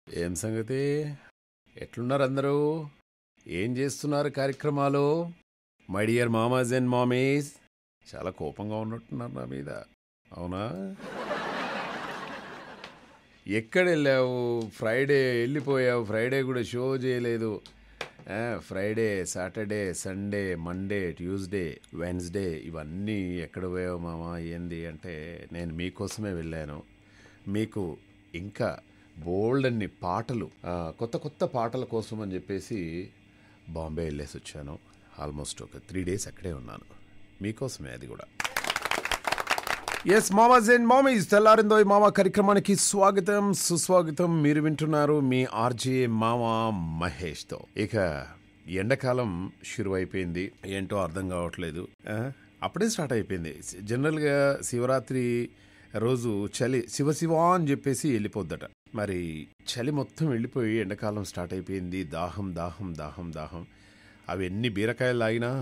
ఏం సంగతి ఎట్లున్నారు అందరూ ఏం చేస్తున్నారు కార్యక్రమాలు మై డియర్ మామాజ్ అండ్ మామీస్ చాలా కోపంగా ఉన్నట్టున్నారు నా మీద అవునా ఎక్కడ వెళ్ళావు ఫ్రైడే వెళ్ళిపోయావు ఫ్రైడే కూడా షో చేయలేదు ఆ, Friday Saturday Sunday Monday Tuesday Wednesday ఇవన్నీ ఎక్కడ పోయావు మామ ఏంది అంటే నేను మీకోసమే వెళ్ళాను మీకు ఇంకా బోల్డ్ అన్ని పాటలు ఆ, కొత్త కొత్త పాటల కోసం అని చెప్పేసి బాంబే వెళ్ళేసి వచ్చాను ఆల్మోస్ట్ ఒక త్రీ డేస్ అక్కడే ఉన్నాను మీకోసమే అది కూడా ఎస్ మామాజ్ అండ్ మామీస్ తెల్లారిందో ఈ మామ కార్యక్రమానికి స్వాగతం సుస్వాగతం మీరు వింటున్నారు మీ ఆర్జే మామ మహేష్తో ఇక ఎండాకాలం షురు అయిపోయింది ఏంటో అర్థం కావట్లేదు ఆ, అప్పుడే స్టార్ట్ అయిపోయింది జనరల్గా శివరాత్రి రోజు చలి శివ శివ అని చెప్పేసి వెళ్ళిపోద్దట మరి చలి మొత్తం వెళ్ళిపోయి ఎండాకాలం స్టార్ట్ అయిపోయింది దాహం దాహం దాహం దాహం అవి ఎన్ని బీరకాయలు లాగినా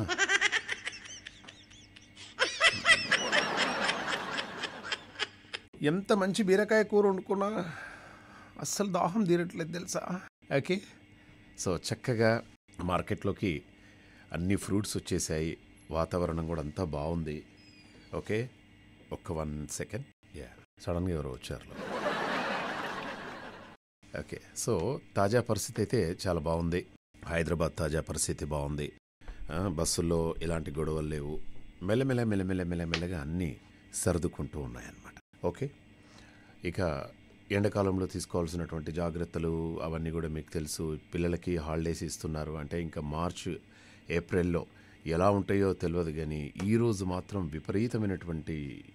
ఎంత మంచి బీరకాయ కూర వండుకున్నా అస్సలు దాహం తీరట్లేదు తెలుసా ఓకే సో చక్కగా మార్కెట్లోకి అన్ని ఫ్రూట్స్ వచ్చేసాయి వాతావరణం కూడా అంతా బాగుంది ఓకే ఒక్క వన్ సెకండ్ యా సడన్గా ఎవరో వచ్చారు ఓకే సో తాజా పరిస్థితి అయితే చాలా బాగుంది హైదరాబాద్ తాజా పరిస్థితి బాగుంది ఆ, బస్సుల్లో ఎలాంటి గొడవలు లేవు మెల్లమెల్ల మెల్లమెల్ల మెల్లమెల్లగా అన్నీ సర్దుకుంటూ ఉన్నాయన్నమాట ఓకే ఇక ఎండాకాలంలో తీసుకోవాల్సినటువంటి జాగ్రత్తలు అవన్నీ కూడా మీకు తెలుసు పిల్లలకి హాలిడేస్ ఇస్తున్నారు అంటే ఇంకా మార్చ్ ఏప్రిల్లో ఎలా ఉంటాయో తెలియదు కానీ ఈరోజు మాత్రం విపరీతమైనటువంటి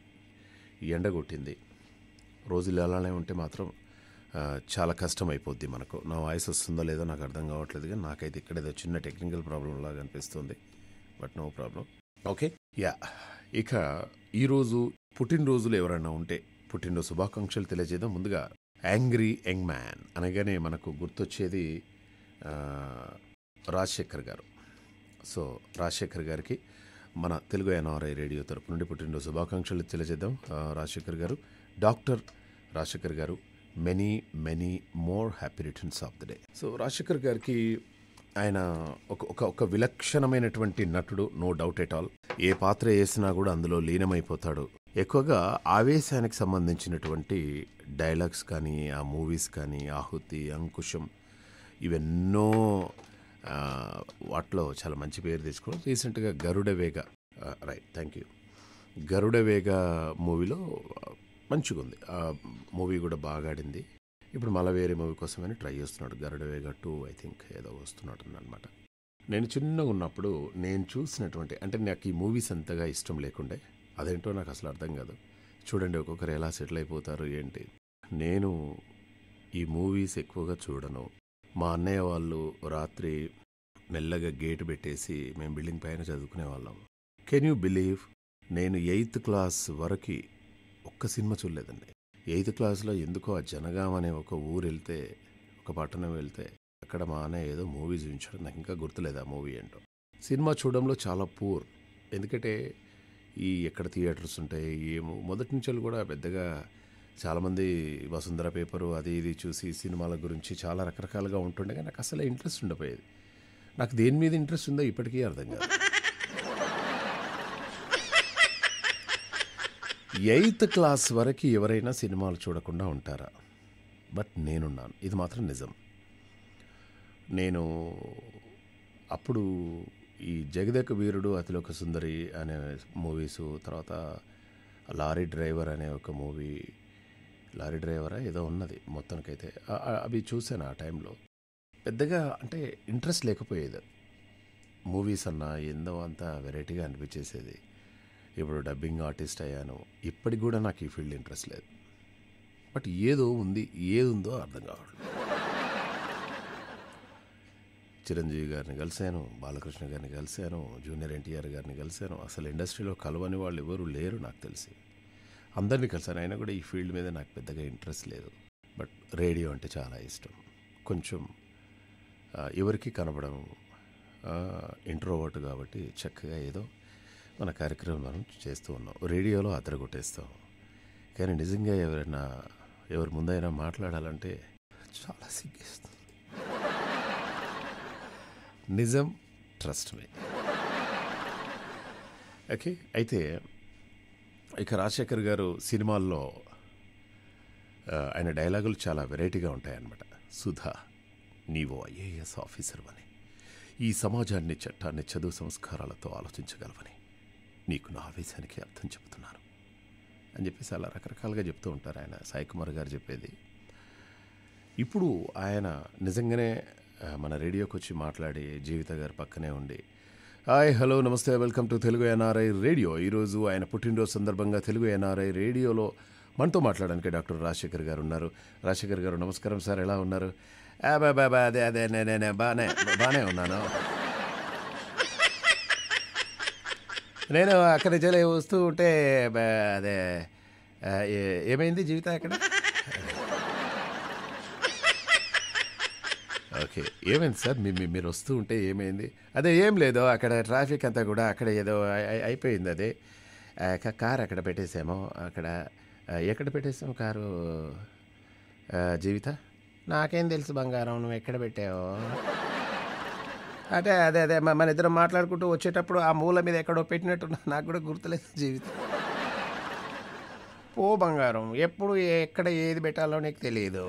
ఎండ కొట్టింది రోజులు అలానే ఉంటే మాత్రం ఆ, చాలా కష్టం అయిపోద్ది మనకు నా వాయిస్ వస్తుందో లేదో నాకు అర్థం కావట్లేదు కానీ నాకైతే ఇక్కడ ఏదో చిన్న టెక్నికల్ ప్రాబ్లం లాగా అనిపిస్తుంది but no problem okay yeah ఇక ఈరోజు పుట్టినరోజులు ఎవరైనా ఉంటే పుట్టినరోజు శుభాకాంక్షలు తెలియజేద్దాం ముందుగా యాంగ్రీ యంగ్ మ్యాన్ అనగానే మనకు గుర్తొచ్చేది ఆ, రాజశేఖర్ గారు సో రాజశేఖర్ గారికి మన తెలుగు ఎన్ఆర్ఐ రేడియో తరపు నుండి పుట్టినరోజు శుభాకాంక్షలు తెలియజేద్దాం ఆ, రాజశేఖర్ గారు డాక్టర్ రాజశేఖర్ గారు many many more happy returns of the day so Rajasekhar గారికి ఆయన ఒక ఒక ఒక విలక్షణమైనటువంటి నటుడు నో డౌట్ ఎట్ ఆల్ ఏ పాత్ర వేసినా కూడా అందులో లీనమైపోతాడు ఎక్కువగా ఆవేశానికి సంబంధించినటువంటి డైలాగ్స్ కానీ ఆ మూవీస్ కానీ ఆహుతి అంకుశం ఇవెన్నో ఆ, వాటిలో చాలా మంచి పేరు తెచ్చుకోవడం రీసెంట్గా గరుడ వేగ రైట్ థ్యాంక్ యూ గరుడ వేగ మూవీలో మంచిగా ఉంది ఆ మూవీ కూడా బాగా ఆడింది ఇప్పుడు మళ్ళీ వేరే మూవీ కోసమని ట్రై చేస్తున్నాడు గరుడ వేగ టూ ఐ థింక్ ఏదో వస్తున్నాడు అనమాట నేను చిన్నగా ఉన్నప్పుడు నేను చూసినటువంటి అంటే నాకు ఈ మూవీస్ అంతగా ఇష్టం లేకుండే అదేంటో నాకు అసలు అర్థం కాదు చూడండి ఒక్కొక్కరు ఎలా సెటిల్ అయిపోతారు ఏంటి నేను ఈ మూవీస్ ఎక్కువగా చూడను మా అన్నయ్య వాళ్ళు రాత్రి మెల్లగా గేటు పెట్టేసి మేము బిల్డింగ్ పైన చదువుకునే వాళ్ళం కెన్ యూ బిలీవ్ నేను ఎయిత్ క్లాస్ వరకు ఒక్క సినిమా చూడలేదండి ఎయిత్ క్లాస్లో ఎందుకో ఆ జనగాం అనే ఒక ఊరు వెళ్తే ఒక పట్టణం వెళ్తే అక్కడ మా అన్నయ్య ఏదో మూవీ చూపించాడు నాకు ఇంకా గుర్తులేదు ఆ మూవీ ఏంటో సినిమా చూడడంలో చాలా పూర్ ఎందుకంటే ఈ ఎక్కడ థియేటర్స్ ఉంటాయి ఏమో మొదటి నుంచి కూడా పెద్దగా చాలామంది వసుంధర పేపరు అది ఇది చూసి సినిమాల గురించి చాలా రకరకాలుగా ఉంటుండే కానీ నాకు అసలు ఇంట్రెస్ట్ ఉండపోయేది నాకు దేని మీద ఇంట్రెస్ట్ ఉందో ఇప్పటికీ అర్థం కాదు ఎయిత్ క్లాస్ వరకు ఎవరైనా సినిమాలు చూడకుండా ఉంటారా బట్ నేనున్నాను ఇది మాత్రం నిజం నేను అప్పుడు ఈ జగదేక వీరుడు అతిలోక సుందరి అనే మూవీస్ తర్వాత లారీ డ్రైవర్ అనే ఒక మూవీ లారీ డ్రైవరా ఏదో ఉన్నది మొత్తానికైతే ఆ- ఆ- అవి చూశాను ఆ టైంలో పెద్దగా అంటే ఇంట్రెస్ట్ లేకపోయేది మూవీస్ అన్నా ఎందో అంత వెరైటీగా అనిపించేసేది ఇప్పుడు డబ్బింగ్ ఆర్టిస్ట్ అయ్యాను ఇప్పటికి కూడా నాకు ఈ ఫీల్డ్ ఇంట్రెస్ట్ లేదు బట్ ఏదో ఉంది ఏది ఉందో అర్థం కావట్లేదు చిరంజీవి గారిని కలిశాను బాలకృష్ణ గారిని కలిశాను జూనియర్ ఎన్టీఆర్ గారిని కలిశాను అసలు ఇండస్ట్రీలో కలవని వాళ్ళు ఎవరు లేరు నాకు తెలిసి అందరినీ కలిశాను అయినా కూడా ఈ ఫీల్డ్ మీద నాకు పెద్దగా ఇంట్రెస్ట్ లేదు బట్ రేడియో అంటే చాలా ఇష్టం కొంచెం ఆ, ఎవరికి కనపడం ఇంట్రోవర్ట్ కాబట్టి చక్కగా ఏదో మన కార్యక్రమం మనం చేస్తూ ఉన్నాం రేడియోలో అదరగొట్టేస్తాం కానీ నిజంగా ఎవరైనా ఎవరి ముందైనా మాట్లాడాలంటే చాలా సిగ్గేస్తుంది నిజం ట్రస్ట్ మీ ఓకే అయితే ఇక రాజశేఖర్ గారు సినిమాల్లో ఆ, ఆయన డైలాగులు చాలా వెరైటీగా ఉంటాయన్నమాట సుధా నీవో ఐఏఎస్ ఆఫీసర్ అని ఈ సమాజాన్ని చట్టాన్ని చదువు సంస్కారాలతో ఆలోచించగలవని నీకు నా ఆవేశానికి అర్థం చెబుతున్నాను అని చెప్పేసి అలా రకరకాలుగా చెప్తూ ఉంటారు ఆయన సాయి కుమార్ గారు చెప్పేది ఇప్పుడు ఆయన నిజంగానే ఆ, మన రేడియోకి వచ్చి మాట్లాడి జీవిత గారి పక్కనే ఉండి హాయ్ హలో నమస్తే welcome to Telugu NRI radio ఈరోజు ఆయన పుట్టినరోజు సందర్భంగా తెలుగు ఎన్ఆర్ఐ రేడియోలో మనతో మాట్లాడడానికి డాక్టర్ రాజశేఖర్ గారు ఉన్నారు రాజశేఖర్ గారు నమస్కారం సార్ ఎలా ఉన్నారు "ఆ, బా బా బా, అదే అదే నే- నే- నే బాగానే బాగానే ఉన్నాను నేను అక్కడి నుంచి వస్తూ ఉంటే బా, అదే ఆ, ఏ- ఏమైంది జీవితం అక్కడ ఓకే ఏమైంది సార్ మీ మీ- మీరు వస్తూ ఉంటే ఏమైంది అదే ఏం లేదు అక్కడ ట్రాఫిక్ అంతా కూడా అక్కడ ఏదో అయి- అయి- అయిపోయింది అది ఆ, క- కార్ అక్కడ పెట్టేసాము అక్కడ ఆ, ఎక్కడ పెట్టేసాము కారు ఆ, జీవిత నాకేం తెలుసు బంగారం నువ్వు ఎక్కడ పెట్టావు అదే అదే అదే మ- మన ఇద్దరం మాట్లాడుకుంటూ వచ్చేటప్పుడు ఆ మూల మీద ఎక్కడో పెట్టినట్టు నాకు కూడా గుర్తులేదు జీవితం పో బంగారం ఎప్పుడు ఎక్కడ ఏది పెట్టాలో నీకు తెలియదు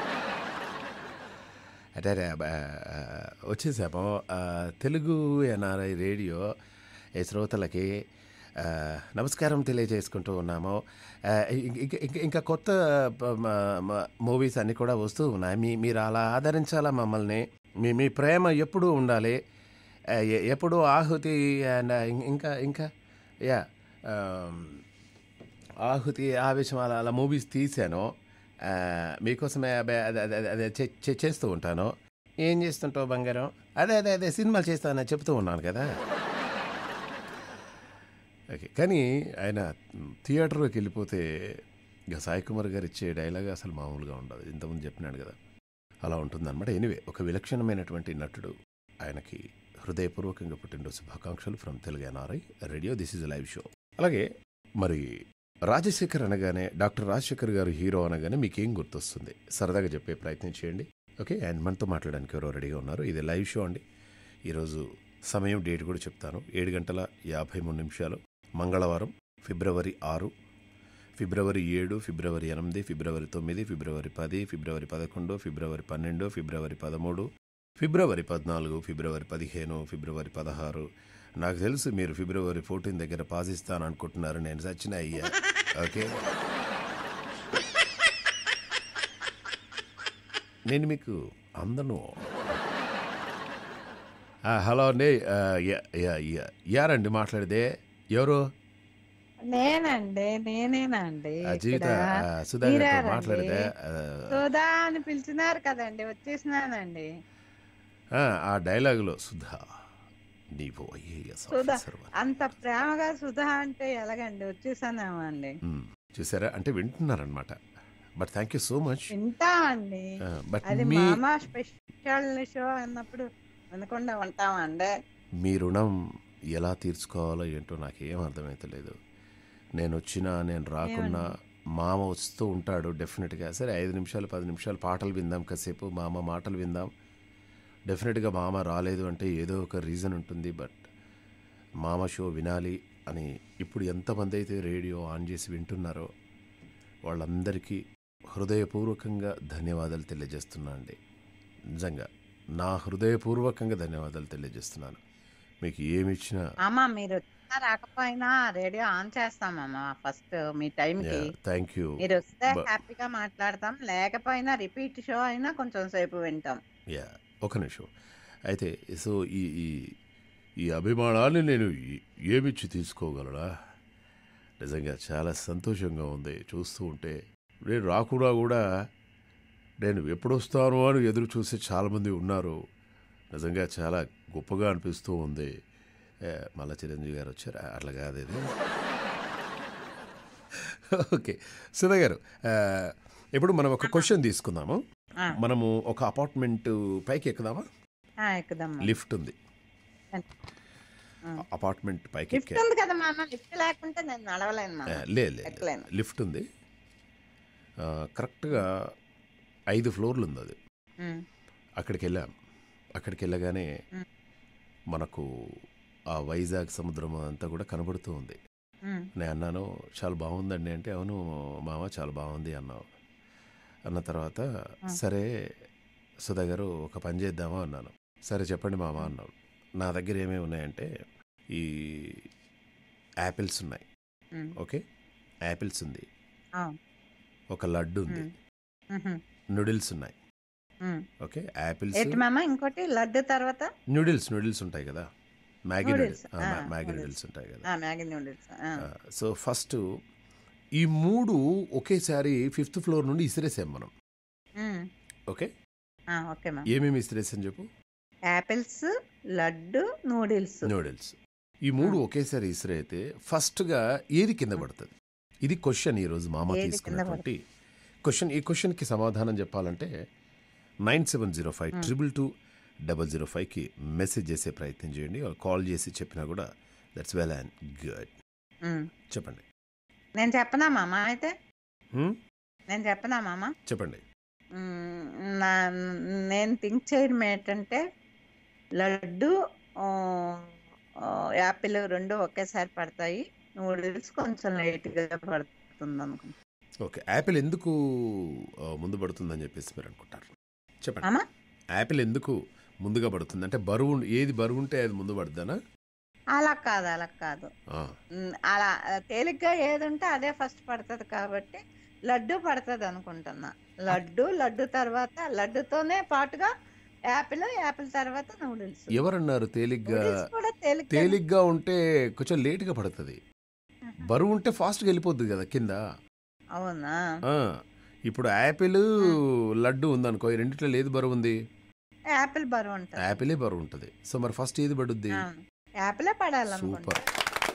అదే అదే, ఆ, వచ్చేసాము ఆ, తెలుగు ఎన్ఆర్ఐ రేడియో ఈ శ్రోతలకి ఆ, నమస్కారం తెలియజేసుకుంటూ ఉన్నాము ఆ, ఇం- ఇంక- ఇంక- ఇంకా కొత్త మూవీస్ అన్నీ కూడా వస్తూ ఉన్నాయి మీ మీరు అలా ఆదరించాలా మమ్మల్ని మీ మీ ప్రేమ ఎప్పుడూ ఉండాలి ఆ, ఎ- ఎప్పుడూ ఆహుతి అండ్ ఇంకా ఇంకా యా ఆహుతి ఆవేశం అలా అలా మూవీస్ తీశాను ఆ, మీకోసమే అదే అదే అదే అదే చే- చే- చేస్తూ ఉంటాను ఏం చేస్తుంటావు బంగారం అదే అదే అదే సినిమాలు చేస్తానని చెప్తూ ఉన్నాను కదా ఓకే కానీ ఆయన థియేటర్లోకి వెళ్ళిపోతే ఇక సాయి కుమార్ గారు ఇచ్చే డైలాగ్ అసలు మామూలుగా ఉండదు ఇంతకుముందు చెప్పినాడు కదా అలా ఉంటుందన్నమాట ఎనివే ఒక విలక్షణమైనటువంటి నటుడు ఆయనకి హృదయపూర్వకంగా పుట్టినరోజు శుభాకాంక్షలు from Telugu NRI radio this is live show అలాగే మరి రాజశేఖర్ అనగానే డాక్టర్ రాజశేఖర్ గారు హీరో అనగానే మీకేం గుర్తొస్తుంది సరదాగా చెప్పే ప్రయత్నం చేయండి ఓకే అండ్ మనతో మాట్లాడడానికి ఎవరో రెడీగా ఉన్నారు ఇది లైవ్ షో అండి ఈరోజు సమయం డేట్ కూడా చెప్తాను ఏడు గంటల యాభై మూడు నిమిషాలు మంగళవారం ఫిబ్రవరి ఆరు ఫిబ్రవరి ఏడు ఫిబ్రవరి ఎనిమిది ఫిబ్రవరి తొమ్మిది ఫిబ్రవరి పది ఫిబ్రవరి పదకొండు ఫిబ్రవరి పన్నెండు ఫిబ్రవరి పదమూడు ఫిబ్రవరి పద్నాలుగు ఫిబ్రవరి పదిహేను ఫిబ్రవరి పదహారు నాకు తెలుసు మీరు ఫిబ్రవరి ఫోర్టీన్ దగ్గర పాస్ ఇస్తాను అనుకుంటున్నారు నేను సచిన అయ్యా ఓకే నేను మీకు అందను ఆ, హలో అండి ఆ, యా- యా- యా- యారండి మాట్లాడితే ఎవరు నేనండి నేనేనండి ఆ జీవిత ఇక్కడ ఆ, సుధా గారితో మీరారండి. మాట్లాడితే ఆ, సుధా అని పిలిచినారు కదండి వచ్చేసినానండి ఆ, ఆ డైలాగులో సుధా నీవు ఐఏఎస్ సుధా ఆఫీసర్ అని. అంత ప్రేమగా సుధా అంటే ఎలాగండి వచ్చేసానేమండి మ్, చూసారా అంటే వింటున్నారనమాట but thank you so much వింటామండి బట్ అది మీ మామా స్పెషల్ షో అన్నప్పుడు వినకుండా ఉంటామండి మీ రుణం ఎలా తీర్చుకోవాలో ఏంటో నాకేం అర్థమవుతలేదు నేను వచ్చినా నేను రాకున్నా మామ వస్తూ ఉంటాడు డెఫినెట్గా సరే ఐదు నిమిషాలు పది నిమిషాలు పాటలు విందాం కాసేపు మామ మాటలు విందాం డెఫినెట్గా మామ రాలేదు అంటే ఏదో ఒక రీజన్ ఉంటుంది బట్ మామ షో వినాలి అని ఇప్పుడు ఎంతమంది అయితే రేడియో ఆన్ చేసి వింటున్నారో వాళ్ళందరికీ హృదయపూర్వకంగా ధన్యవాదాలు తెలియజేస్తున్నా అండి నిజంగా నా హృదయపూర్వకంగా ధన్యవాదాలు తెలియజేస్తున్నాను మీకు ఏమి ఇచ్చినా అమ్మా మీరు వచ్చినా రాకపోయినా రేడియో ఆన్ చేస్తామమ్మా ఫస్ట్ మీ టైంకి థ్యాంక్ యూ మీరు వస్తే But- హ్యాపీగా మాట్లాడతాం లేకపోయినా రిపీట్ షో అయినా కొంచెం సేపు వింటాం యా ఒక నిమిషం అయితే సో ఈ ఈ ఈ అభిమానాన్ని నేను ఏ- ఏమిచ్చి తీసుకోగలనా నిజంగా చాలా సంతోషంగా ఉంది చూస్తూ ఉంటే నేను రాకుండా కూడా నేను ఎప్పుడు వస్తాను అని ఎదురు చూసి చాలామంది ఉన్నారు నిజంగా చాలా గొప్పగా అనిపిస్తూ ఉంది ఏ, మళ్ళా చిరంజీవి గారు వచ్చారా అట్లా కాదు ఇది ఓకే సుధా గారు ఆ, ఇప్పుడు మనం ఒక క్వశ్చన్ తీసుకుందాము ఆ, మనము ఒక అపార్ట్మెంట్ పైకి ఎక్కుదామా ఆ, ఎక్కుదమ్మా లిఫ్ట్ ఉంది ఆ. అపార్ట్మెంట్ పైకి లిఫ్ట్ ఎక్కే ఉంది కదా మామ లిఫ్ట్ లేకుంటే నేను నడవలేను ఆ, మామ లే లే, లే ఎక్కలేను. లిఫ్ట్ ఉంది ఆ, కరెక్ట్గా ఐదు ఫ్లోర్లు ఉంది అది ఉమ్, అక్కడికి వెళ్ళాం అక్కడికి వెళ్ళగానే మ్. మనకు ఆ వైజాగ్ సముద్రం అంతా కూడా కనబడుతూ ఉంది ఉమ్, నేను అన్నాను చాలా బాగుందండి అంటే అవును మామ చాలా బాగుంది అన్నావు అన్న తర్వాత సరే సుధా గారు ఒక పని చేద్దామా అన్నాను సరే చెప్పండి మామ అన్నాను నా దగ్గర ఏమేమి ఉన్నాయంటే ఈ యాపిల్స్ ఉన్నాయి ఉమ్, ఓకే యాపిల్స్ ఉంది ఆ, ఒక లడ్డు ఉంది ఉమ్, ఉహు, నూడిల్స్ ఉన్నాయి ఉమ్. ఓకే యాపిల్స్ ఏంటి మామ ఇంకోటి లడ్డు తర్వాత నూడిల్స్ నూడిల్స్ ఉంటాయి కదా మ్యాగీ Noodles, నూడిల్స్ ఆ, మ్యాగీ noodles. నూడిల్స్ ఉంటాయి కదా ఆ, మ్యాగీ నూడిల్స్ ఆ, సో ఫస్ట్ ఈ మూడు ఒకేసారి ఫిఫ్త్ ఫ్లోర్ నుండి ఇసిరేసాం మనం ఉమ్, ఓకే ఆ, ఓకే మామ ఏమేమి ఇసిరేసాం చెప్పు యాపిల్స్ లడ్డు నూడిల్స్ నూడిల్స్ ఈ మూడు ఒకేసారి ఇసిరైతే ఫస్ట్గా ఏది కింద పడుతుంది ఇది క్వశ్చన్ ఈరోజు మామ ఏది కింద తీసుకున్నటువంటి క్వశ్చన్ ఈ క్వశ్చన్కి సమాధానం చెప్పాలంటే nine seven zero five triple two double zero ఫైవ్కి మెసేజ్ చేసే ప్రయత్నం చేయండి కాల్ చేసి చెప్పినా కూడా that's well and good um. చెప్పండి నేను చెప్పనా మామ అయితే Hmm? నేను చెప్పనా మామ చెప్పండి మ్మ్, నా నేను థింక్ చేయడం ఏంటంటే లడ్డు ఆ, ఆ, యాపిల్ రెండు ఒకేసారి పడతాయి నూడిల్స్ కొంచెం లేట్గా పడుతుంది అనుకుంటా ఓకే యాపిల్ ఎందుకు ఆ, ముందు పడుతుందని చెప్పేసి మీరు అనుకుంటారు చెప్పండి మామ యాపిల్ ఎందుకు ముందుగా పడుతుంది అంటే బరువు ఏది బరువు ఉంటే అది ముందు పడుతుందనా అలా కాదు అలా కాదు ఆ, మ్, అలా తేలిగ్గా ఏది ఉంటే అదే ఫస్ట్ పడుతుంది కాబట్టి లడ్డు పడుతుంది అనుకుంటున్నా లడ్డు లడ్డు తర్వాత లడ్డుతోనే పాటుగా యాపిల్ యాపిల్ తర్వాత నూడిల్స్ ఎవరన్నారు తేలిగ్గా నూడిల్స్ కూడా తేలిగ్గా తేలిగ్గా ఉంటే కొంచెం లేట్గా పడుతుంది బరువు ఉంటే ఫాస్ట్గా వెళ్ళిపోద్ది కదా కింద అవునా ఆ, ఇప్పుడు యాపిల్ లడ్డు ఉందనుకో ఈ రెండిట్లో ఏది బరువు ఉంది యాపిల్ బరువు ఉంటుంది యాపిలే బరువు ఉంటుంది సో మరి ఫస్ట్ ఏది పడుద్ది అవును. యాపిలే పడాలనుకుంటా సూపర్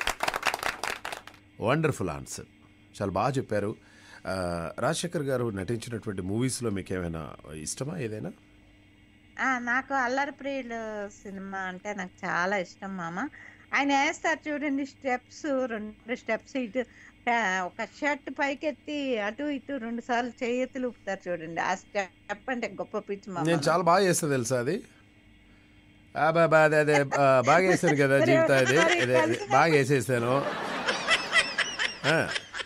వండర్ఫుల్ ఆన్సర్ చాలా బాగా చెప్పారు ఆ, రాజశేఖర్ గారు నటించినటువంటి మూవీస్లో మీకు ఏమైనా ఇష్టమా ఏదైనా ఆ, నాకు అల్లరి ప్రియులు సినిమా అంటే నాకు చాలా ఇష్టం మామ ఆయన వేస్తారు చూడండి స్టెప్స్ రెండు స్టెప్స్ ఇటు ఆ, ఒక షర్ట్ పైకెత్తి అటు ఇటు రెండు సార్లు చేయెత్తులు ఊపుతారు చూడండి ఆ స్టెప్ అంటే గొప్ప పిచ్చి మామ నేను చాలా బాగా చేస్తా తెలుసా అది ఆ, బా- బా- అదే అదే ఆ, బాగా వేసాను కదా మరి జీవితం ఇది మరి అదే అదే, బాగా వేసేసాను ఆ.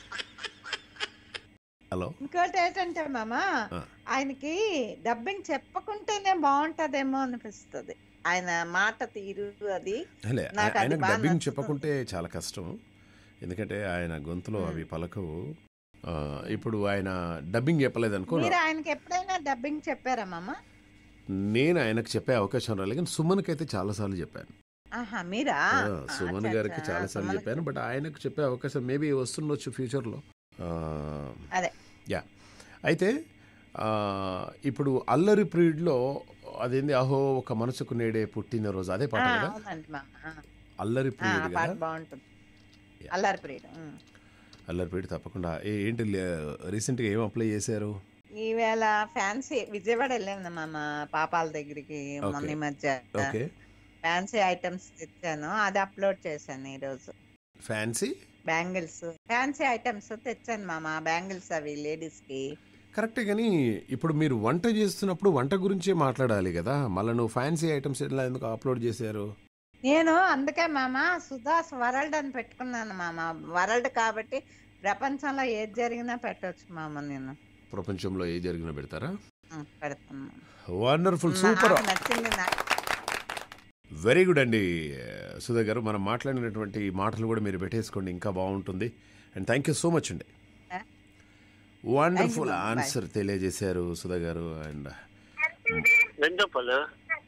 హలో ఇంకోటి ఏంటంటే మామ ఆ. ఆయనకి డబ్బింగ్ చెప్పకుంటేనే బాగుంటదేమో అనిపిస్తుంది ఆయన మాట తీరు అది అలే నాకు అది ఆయనకు బాగా డబ్బింగ్ నచ్చుతుంది. చెప్పకుంటే చాలా కష్టం ఎందుకంటే ఆయన గొంతులో అవి పలకవు ఆ, ఇప్పుడు ఆయన డబ్బింగ్ చెప్పలేదనుకో మీరు ఆయనకి ఎప్పుడైనా డబ్బింగ్ చెప్పారా మామ నేను ఆయనకు చెప్పే అవకాశం రాలేదు కానీ సుమన్కి అయితే చాలాసార్లు చెప్పాను ఆహా మీరా ఆ, ఆ, సుమన్ అచ్చా, గారికి అచ్చా. చాలాసార్లు సుమన్కి చెప్పాను బట్ ఆయనకు చెప్పే అవకాశం మేబీ వస్తుండొచ్చు ఫ్యూచర్లో అదే యా అయితే ఆ, ఇప్పుడు అల్లరి ప్రియుడ్లో అదేంది అహో ఒక మనసుకు నేడే పుట్టినరోజు అదే ఆ, పాట కదా అవునండి మామ ఆ, అల్లరి ఆ, ప్రియుడు పాట కదా బాగుంటుంది అల్లారి ప్రియుడు ఉమ్. అల్లరి ప్రియుడు తప్పకుండా ఏ- ఏంటి రీసెంట్గా ఏం అప్లై చేశారు ఈవేళ ఫ్యాన్సీ విజయవాడ వెళ్ళాను మామ పాపాల దగ్గరికి మొన్న ఈ మధ్య ఓకే ఫ్యాన్సీ ఐటమ్స్ తెచ్చాను అది అప్లోడ్ చేశాను ఈరోజు ఫ్యాన్సీ బ్యాంగిల్స్ ఫ్యాన్సీ ఐటమ్స్ తెచ్చాను మామ బ్యాంగిల్స్ అవి లేడీస్ కి కరెక్టే కానీ ఇప్పుడు మీరు వంట చేస్తున్నప్పుడు వంట గురించే మాట్లాడాలి కదా మళ్ళీ నువ్వు ఫ్యాన్సీ ఐటమ్స్ ఎట్లా ఎందుకు అప్లోడ్ చేశారు నేను అందుకే మామ సుధాస్ వరల్డ్ అని పెట్టుకున్నాను మామ వరల్డ్ కాబట్టి ప్రపంచంలో ఏది జరిగినా పెట్టొచ్చు మామ నేను ప్రపంచంలో ఏ జరిగినా పెడతారా ఉం, పెడతాను మామ. వండర్ఫుల్ సూపర్ నాకు నచ్చింది నాకు వెరీ గుడ్ అండి సుధా గారు మనం మాట్లాడినటువంటి మాటలు కూడా మీరు పెట్టేసుకోండి ఇంకా బాగుంటుంది and thank you so much అండి Eh? Wonderful ma'am. Bye. Answer తెలియజేశారు సుధా గారు అండ్ వెంకప్పలు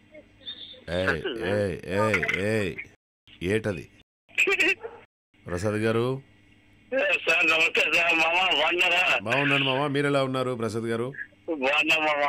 ఏయ్ ఏయ్ ఏయ్ ఏయ్ ఏటది ప్రసాద్ గారు సార్ నమస్తే సార్ మామ బాగున్నారా బాగున్నాను మామ మీరు ఎలా ఉన్నారు ప్రసాద్ గారు బాగున్నా మామ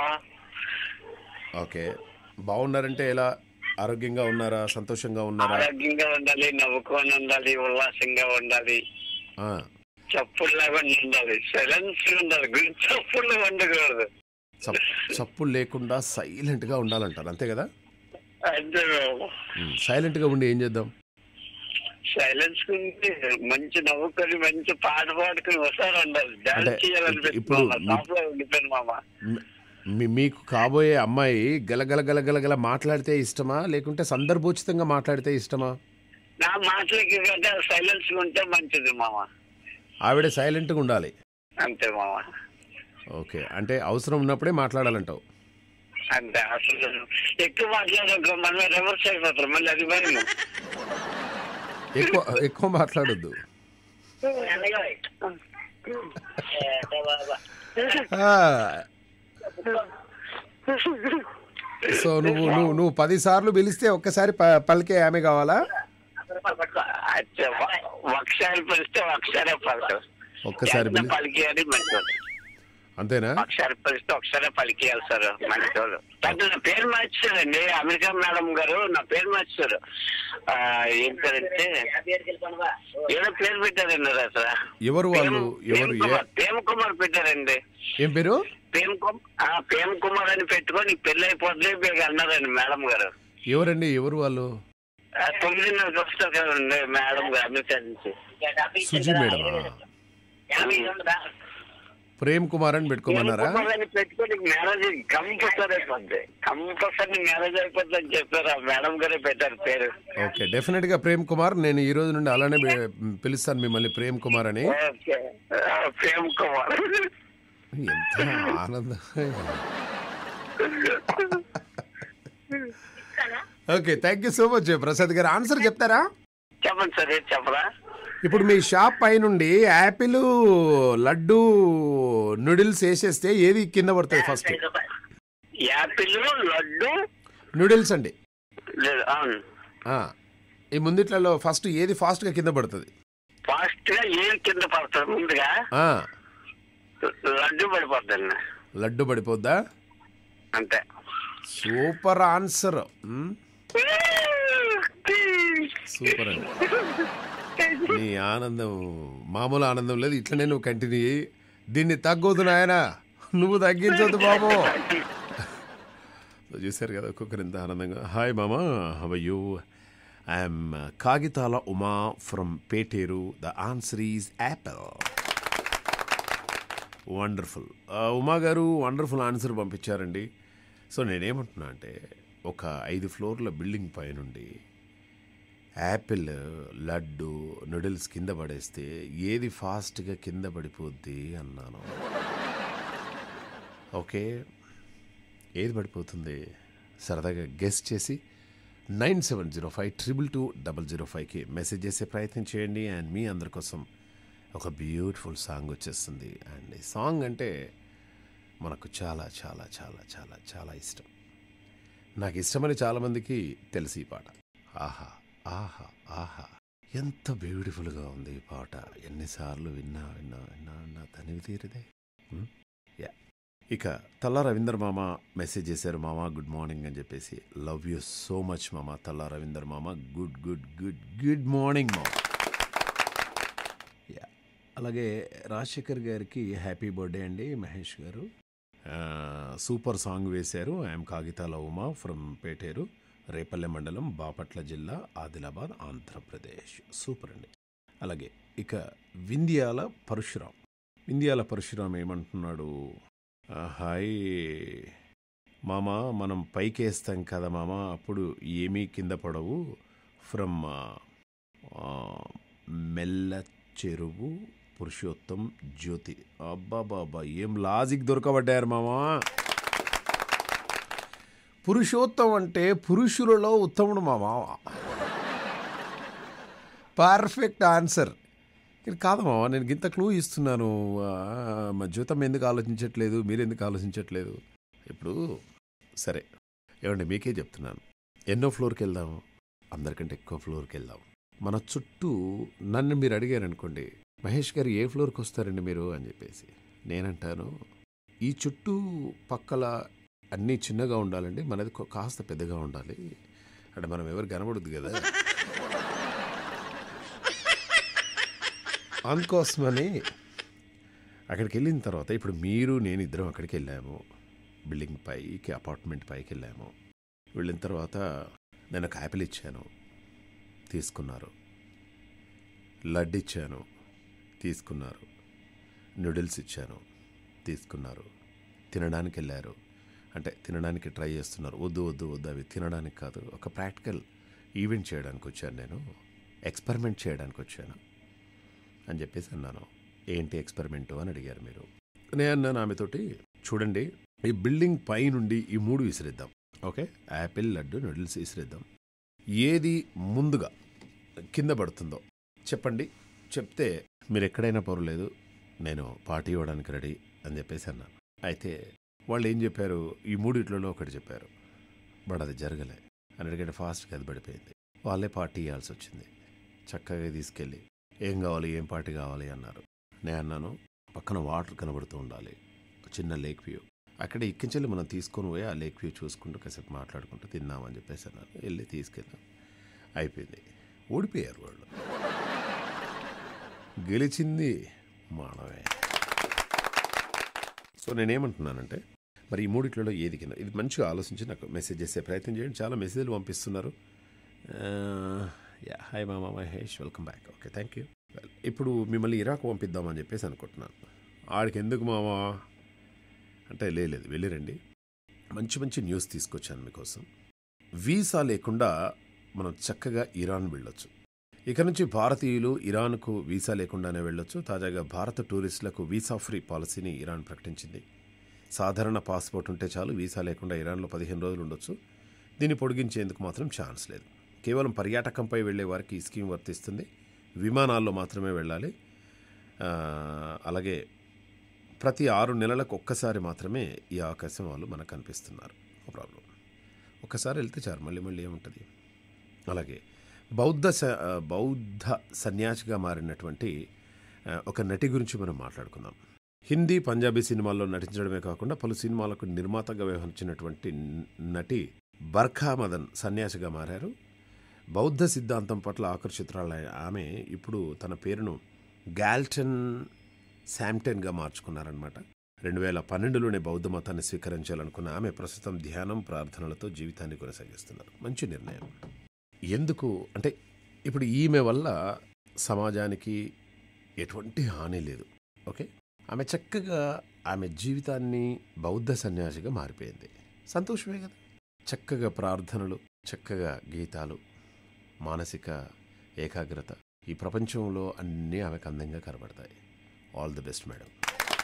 ఓకే బాగున్నారంటే ఎలా ఆరోగ్యంగా ఉన్నారా సంతోషంగా ఉన్నారా ఆరోగ్యంగా ఉండాలి నవ్వుకొని ఉండాలి ఉల్లాసంగా ఉండాలి ఆ, చప్పులు లేకుండా ఉండాలి సైలెన్స్ ఉండాలి గురి చప్పులు ఉండకూడదు చప్- చప్పులు లేకుండా సైలెంట్గా ఉండాలంటారు అంతే కదా అంతే ఉమ్, సైలెంట్గా ఉండి ఏం చేద్దాం సైలెన్స్ కుంది మంచి నవ్వుకొని మంచి పాట పాడుకొని వస్తారు ఉండాలి డాన్స్ అంటే చేయాలనిపిస్తుంది ఇప్పుడు మామ. షాప్ లో ఉండిపోయాను మామ మ్- మీ మీకు కాబోయే అమ్మాయి గలగల గలగలగల మాట్లాడితే ఇష్టమా లేకుంటే సందర్భోచితంగా మాట్లాడితే ఇష్టమా నా మాటలకి గట్రా సైలెన్స్ ఉంటే మంచిది మామ ఆవిడ సైలెంట్గా ఉండాలి అంతే మామ ఓకే అంటే అవసరం ఉన్నప్పుడే మాట్లాడాలంటావు అంతే అసలు ఎక్కువ మాట్లాడక మనం రివర్స్ అయిపోతారు మళ్ళీ అది భయం ఎక్కువ ఎక్కువ మాట్లాడొద్దు ఆ, సో నువ్వు నువ్వు నువ్వు పది సార్లు పిలిస్తే ఒక్కసారి ప- పలికే ఆమె కావాలా అచ్చా, వ- ఒకసారి పిలిస్తే ఒకసారే పలకరు ఒక్కసారి ఎంత పిలి పలికేయాలి మంచోడు అంతేనా ఒకసారి పిలిస్తే ఒకసారే పలికేయాలి సార్ మంచోడు అంటే నా పేరు మార్చారండి అమెరికా మేడం గారు నా పేరు మార్చారు ఆ, ఏం పేరంటే ఏదో పేరు పెట్టారండి అసలు ఎవరు వాళ్ళు ఎవరు ఏ ప్రేమ కుమార్ పెట్టారండి ఏం పేరు ప్రేమ్ కుమార్ ఆ, ప్రేమ్ కుమార్ అని పెట్టుకొని పెళ్లి అయిపోతుంది మీకు అన్నారండి మేడం గారు ఎవరండి ఎవరు వాళ్ళు ఆ, తొమ్మిదిన్నరకు వస్తారు కదండి మేడం గారు అమెరికా నుంచి సుజి మేడమా ప్రేమ్ కుమార్ అని పెట్టుకోమన్నారా ప్రేమ్ కుమార్ అని పెట్టుకొని మ్యారేజ్ కంపల్సరీ అయిపోద్ది కంపల్సరీ మ్యారేజ్ అయిపోద్ది అని చెప్పారు ఆ మేడం గారే పెట్టారు పేరు ఓకే డెఫినెట్ గా ప్రేమ్ కుమార్ నేను ఈ రోజు నుండి అలానే పి- పిలుస్తాను మిమ్మల్ని ప్రేమ్ కుమార్ అని ఓకే ఆ, ప్రేమ్ కుమార్ ఎంత ఆనందం okay thank you so much Prasad గారు ఆన్సర్ చెప్తారా చెప్పండి సార్ ఏం చెప్పరా ఇప్పుడు మీ షాప్ పై నుండి యాపిల్ లడ్డు నూడిల్స్ వేసేస్తే ఏది కింద పడుతుంది ఫస్ట్ యాపిల్ లడ్డు నూడిల్స్ అండి లేదు, అవును ఆ, ఈ ముందిట్లలో ఫస్ట్ ఏది ఫాస్ట్గా కింద పడుతుంది ఫాస్ట్ గా ఏం కింద పడుతుంది ముందుగా ఆ, లడ్డు పడిపోద్దండి లడ్డు పడిపోద్దా అంతే సూపర్ ఆన్సర్ మ్, సూపర్ అండి నీ ఆనందం మామూలు ఆనందం లేదు ఇట్లనే నువ్వు కంటిన్యూ చేయి దీన్ని తగ్గొద్దు నాయన నువ్వు తగ్గించొద్దు బాబు చూశారు కదా ఒక్కొక్కరు ఎంత ఆనందంగా హాయ్ మామా how are you I'm Kagitala Uma from Peteru the answer is apple wonderful Uma గారు వండర్ఫుల్ ఆన్సర్ పంపించారండి సో నేనేమంటున్నా అంటే ఒక ఐదు ఫ్లోర్ల బిల్డింగ్ పైనుండి యాపిల్ లడ్డు నూడిల్స్ కింద పడేస్తే ఏది ఫాస్ట్గా కింద పడిపోద్ది అన్నాను ఓకే ఏది పడిపోతుంది సరదాగా గెస్ట్ చేసి nine seven zero five triple two double zero ఫైవ్కి మెసేజ్ చేసే ప్రయత్నం చేయండి అండ్ మీ అందరి కోసం ఒక బ్యూటిఫుల్ సాంగ్ వచ్చేస్తుంది అండ్ ఈ సాంగ్ అంటే మనకు చాలా చాలా చాలా చాలా చాలా ఇష్టం నాకు ఇష్టమని చాలామందికి తెలిసి ఈ పాట ఆహా ఆహా ఆహా ఎంత బ్యూటిఫుల్గా ఉంది ఈ పాట ఎన్నిసార్లు విన్నా విన్నా విన్నా విన్నా తనివి తీరిదే ఉమ్, యా ఇక తల్లా రవీందర్ మామ మెసేజ్ చేశారు మామ గుడ్ మార్నింగ్ అని చెప్పేసి లవ్ యూ సో మచ్ మామ తల్లా రవీందర్ మామ good good good good morning మామ యా అలాగే రాజశేఖర్ గారికి హ్యాపీ బర్త్డే అండి మహేష్ గారు ఆ, సూపర్ సాంగ్ వేశారు ఐఎమ్ కాగితాల ఉమా ఫ్రమ్ పేటేరు రేపల్లె మండలం బాపట్ల జిల్లా ఆదిలాబాద్ ఆంధ్రప్రదేశ్ సూపర్ అండి అలాగే ఇక వింధ్యాల పరశురాం వింధ్యాల పరశురాం ఏమంటున్నాడు ఆ, హాయ్ మామ మనం పైకి వేస్తాం కదా మామ అప్పుడు ఏమీ కింద పడవు ఫ్రమ్ మెల్ల చెరువు పురుషోత్తం జ్యోతి అబ్బాబాబా ఏం లాజిక్ దొరకబడ్డారు మామా పురుషోత్తం అంటే పురుషులలో ఉత్తముడు మా మామ పర్ఫెక్ట్ ఆన్సర్ ఇది కాదు మామ నేను ఇంత క్లూ ఇస్తున్నాను ఆ, మా జ్యోతం ఎందుకు ఆలోచించట్లేదు మీరు ఎందుకు ఆలోచించట్లేదు ఇప్పుడు సరే ఏమండి మీకే చెప్తున్నాను ఎన్నో ఫ్లోర్కి వెళ్దాం అందరికంటే ఎక్కువ ఫ్లోర్కి వెళ్దాం మన చుట్టూ నన్ను మీరు అడిగారనుకోండి మహేష్ గారు ఏ ఫ్లోర్కి వస్తారండి మీరు అని చెప్పేసి నేనంటాను ఈ చుట్టూ పక్కల అన్నీ చిన్నగా ఉండాలండి మనది కొ- కాస్త పెద్దగా ఉండాలి అంటే మనం ఎవరు కనబడదు కదా అందుకోసమని అక్కడికి వెళ్ళిన తర్వాత ఇప్పుడు మీరు నేను ఇద్దరం అక్కడికి వెళ్ళాము బిల్డింగ్ పైకి అపార్ట్మెంట్ పైకి వెళ్ళాము వెళ్ళిన తర్వాత నేను ఒక యాపిల్ ఇచ్చాను తీసుకున్నారు లడ్డు ఇచ్చాను తీసుకున్నారు నూడిల్స్ ఇచ్చాను తీసుకున్నారు తినడానికి వెళ్ళారు అంటే తినడానికి ట్రై చేస్తున్నారు వద్దు వద్దు వద్దు అవి తినడానికి కాదు ఒక ప్రాక్టికల్ ఈవెంట్ చేయడానికి వచ్చాను నేను ఎక్స్పెరిమెంట్ చేయడానికి వచ్చాను అని చెప్పేసి అన్నాను ఏంటి ఎక్స్పెరిమెంటు అని అడిగారు మీరు నేను అన్నాను ఆమెతోటి చూడండి ఈ బిల్డింగ్ పై నుండి ఈ మూడు విసిరిద్దాం ఓకే యాపిల్ లడ్డు నూడిల్స్ విసిరిద్దాం ఏది ముందుగా కింద పడుతుందో చెప్పండి చెప్తే మీరు ఎక్కడైనా పర్వాలేదు నేను పార్టీ ఇవ్వడానికి రెడీ అని చెప్పేసి అన్నాను అయితే వాళ్ళు ఏం చెప్పారు ఈ మూడిట్లలో ఒకటి చెప్పారు బట్ అది జరగలే అన్నిటికంటే ఫాస్ట్గా అది పడిపోయింది వాళ్ళే పార్టీ ఇవ్వాల్సి వచ్చింది చక్కగా తీసుకెళ్ళి ఏం కావాలి ఏం పార్టీ కావాలి అన్నారు నేను అన్నాను పక్కన వాటర్ కనబడుతూ ఉండాలి ఒక చిన్న లేక్ వ్యూ అక్కడ ఇక్కించెల్లి మనం తీసుకొని పోయి ఆ లేక్ వ్యూ చూసుకుంటూ కాసేపు మాట్లాడుకుంటూ తిందామని చెప్పేసి అన్నారు వెళ్ళి తీసుకెళ్ళాం అయిపోయింది ఓడిపోయారు వాళ్ళు గెలిచింది మానవే సో నేనేమంటున్నానంటే మరి ఈ మూడిట్లలో ఏది కింద ఇది మంచిగా ఆలోచించి నాకు మెసేజ్ చేసే ప్రయత్నం చేయండి చాలా మెసేజ్లు పంపిస్తున్నారు యా హాయ్ మామా Mahesh welcome back okay thank you ఇప్పుడు మిమ్మల్ని ఇరాక్ పంపిద్దామని చెప్పేసి అనుకుంటున్నాను ఆడికి ఎందుకు మామా అంటే లేదు వెళ్ళిరండి మంచి మంచి న్యూస్ తీసుకొచ్చాను మీకోసం వీసా లేకుండా మనం చక్కగా ఇరాన్ వెళ్ళొచ్చు ఇక నుంచి భారతీయులు ఇరాన్కు వీసా లేకుండానే వెళ్ళొచ్చు తాజాగా భారత టూరిస్టులకు వీసా ఫ్రీ పాలసీని ఇరాన్ ప్రకటించింది సాధారణ పాస్పోర్ట్ ఉంటే చాలు వీసా లేకుండా ఇరాన్లో పదిహేను రోజులు ఉండొచ్చు దీన్ని పొడిగించేందుకు మాత్రం ఛాన్స్ లేదు కేవలం పర్యాటకంపై వెళ్లే వారికి ఈ స్కీమ్ వర్తిస్తుంది విమానాల్లో మాత్రమే వెళ్ళాలి ఆ, అలాగే ప్రతి ఆరు నెలలకు ఒక్కసారి మాత్రమే ఈ అవకాశం వాళ్ళు మనకు కనిపిస్తున్నారు నో ప్రాబ్లం ఒక్కసారి వెళ్తే చాలు మళ్ళీ మళ్ళీ ఏముంటుంది అలాగే బౌద్ధ స- ఆ, బౌద్ధ సన్యాసిగా మారినటువంటి ఆ, ఒక నటి గురించి మనం మాట్లాడుకుందాం హిందీ పంజాబీ సినిమాల్లో నటించడమే కాకుండా పలు సినిమాలకు నిర్మాతగా వ్యవహరించినటువంటి న- నటి బర్ఖా మదన్ సన్యాసిగా మారారు బౌద్ధ సిద్ధాంతం పట్ల ఆకర్షితురాలైన ఆమె ఇప్పుడు తన పేరును గాల్టన్ శాంప్టన్గా మార్చుకున్నారనమాట రెండు వేల పన్నెండులోనే బౌద్ధ మతాన్ని స్వీకరించాలనుకున్న ఆమె ప్రస్తుతం ధ్యానం ప్రార్థనలతో జీవితాన్ని కొనసాగిస్తున్నారు మంచి నిర్ణయం ఎందుకు అంటే ఇప్పుడు ఈమె వల్ల సమాజానికి ఎటువంటి హాని లేదు ఓకే ఆమె చక్కగా ఆమె జీవితాన్ని బౌద్ధ సన్యాసిగా మారిపోయింది సంతోషమే కదా చక్కగా ప్రార్థనలు చక్కగా గీతాలు మానసిక ఏకాగ్రత ఈ ప్రపంచంలో అన్నీ ఆమెకు అందంగా కనబడతాయి all the best madam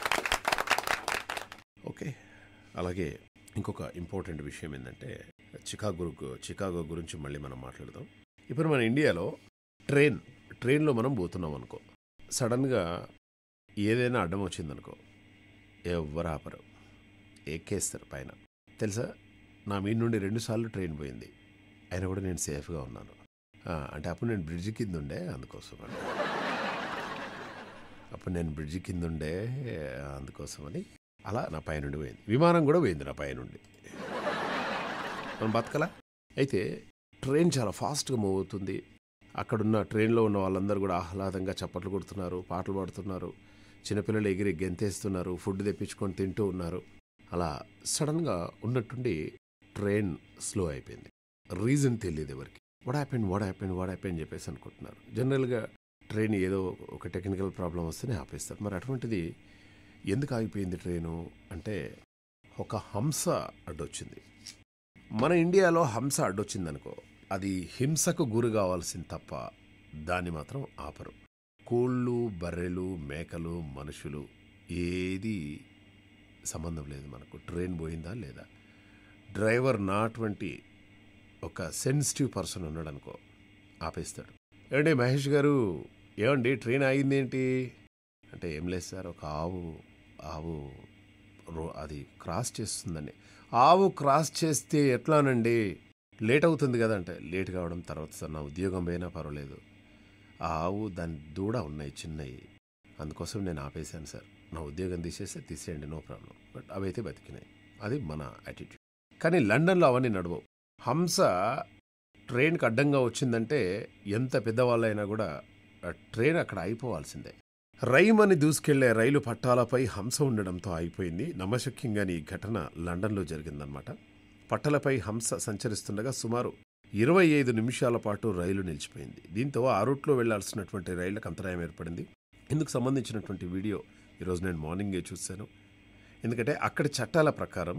okay అలాగే ఇంకొక ఇంపార్టెంట్ విషయం ఏంటంటే చికాగో గు- చికాగో గురించి మళ్ళీ మనం మాట్లాడదాం ఇప్పుడు మన ఇండియాలో ట్రైన్ ట్రైన్లో మనం పోతున్నాం అనుకో సడన్గా ఏదైనా అడ్డం వచ్చిందనుకో ఎవ్వరు ఆపరు ఎక్కేస్తారు పైన తెలుసా నా మీ నుండి రెండుసార్లు ట్రైన్ పోయింది అయినా కూడా నేను సేఫ్గా ఉన్నాను ఆ, అంటే అప్పుడు నేను బ్రిడ్జి కింద ఉండే అందుకోసం అని అప్పుడు నేను బ్రిడ్జి కింద ఉండే అందుకోసమని అలా నా పైనుండి పోయింది విమానం కూడా పోయింది నా పైనుండి మనం బతకలా అయితే ట్రైన్ చాలా ఫాస్ట్గా మూవ్ అవుతుంది అక్కడున్న ట్రైన్లో ఉన్న వాళ్ళందరూ కూడా ఆహ్లాదంగా చప్పట్లు కొడుతున్నారు పాటలు పాడుతున్నారు చిన్నపిల్లలు ఎగిరి గెంతేస్తున్నారు ఫుడ్ తెప్పించుకొని తింటూ ఉన్నారు అలా సడన్గా ఉన్నట్టుండి ట్రైన్ స్లో అయిపోయింది రీజన్ తెలియదు ఎవరికి what happen what happen what happen చెప్పేసి అనుకుంటున్నారు జనరల్గా ట్రైన్ ఏదో ఒక టెక్నికల్ ప్రాబ్లం వస్తేనే ఆపేస్తారు మరి అటువంటిది ఎందుకు ఆగిపోయింది ట్రైను అంటే ఒక హంస అడ్డొచ్చింది మన ఇండియాలో హంస అడ్డొచ్చిందనుకో అది హింసకు గురి కావాల్సింది తప్ప దాన్ని మాత్రం ఆపరు కోళ్ళు బర్రెలు మేకలు మనుషులు ఏది సంబంధం లేదు మనకు ట్రైన్ పోయిందా లేదా డ్రైవర్ నాటువంటి ఒక సెన్సిటివ్ పర్సన్ ఉన్నాడు అనుకో ఆపేస్తాడు ఏమండి మహేష్ గారు ఏమండి ట్రైన్ ఆగింది ఏంటి అంటే ఏం లేదు సార్ ఒక ఆవు ఆవు రో అది క్రాస్ చేస్తుందండి ఆవు క్రాస్ చేస్తే ఎట్లానండి లేట్ అవుతుంది కదా అంటే లేట్ కావడం తర్వాత సార్ నా ఉద్యోగం పోయినా పర్వాలేదు ఆ ఆవు దాని దూడ ఉన్నాయి చిన్నవి అందుకోసం నేను ఆపేశాను సార్ నా ఉద్యోగం తీసేస్తే తీసేయండి నో ప్రాబ్లం బట్ అవైతే బతికినాయి అది మన యాటిట్యూడ్ కానీ లండన్లో అవన్నీ నడవవు హంస ట్రైన్కి అడ్డంగా వచ్చిందంటే ఎంత పెద్దవాళ్ళైనా కూడా ఆ ట్రైన్ అక్కడ అయిపోవాల్సిందే రైమని దూసుకెళ్లే రైలు పట్టాలపై హంస ఉండడంతో అయిపోయింది నమ్మశక్యంగాని ఈ ఘటన లండన్లో జరిగిందనమాట పట్టాలపై హంస సంచరిస్తుండగా సుమారు ఇరవై ఐదు నిమిషాల పాటు రైలు నిలిచిపోయింది దీంతో ఆ రూట్లో వెళ్లాల్సినటువంటి రైళ్లకు అంతరాయం ఏర్పడింది ఇందుకు సంబంధించినటువంటి వీడియో ఈరోజు నేను మార్నింగే చూశాను ఎందుకంటే అక్కడి చట్టాల ప్రకారం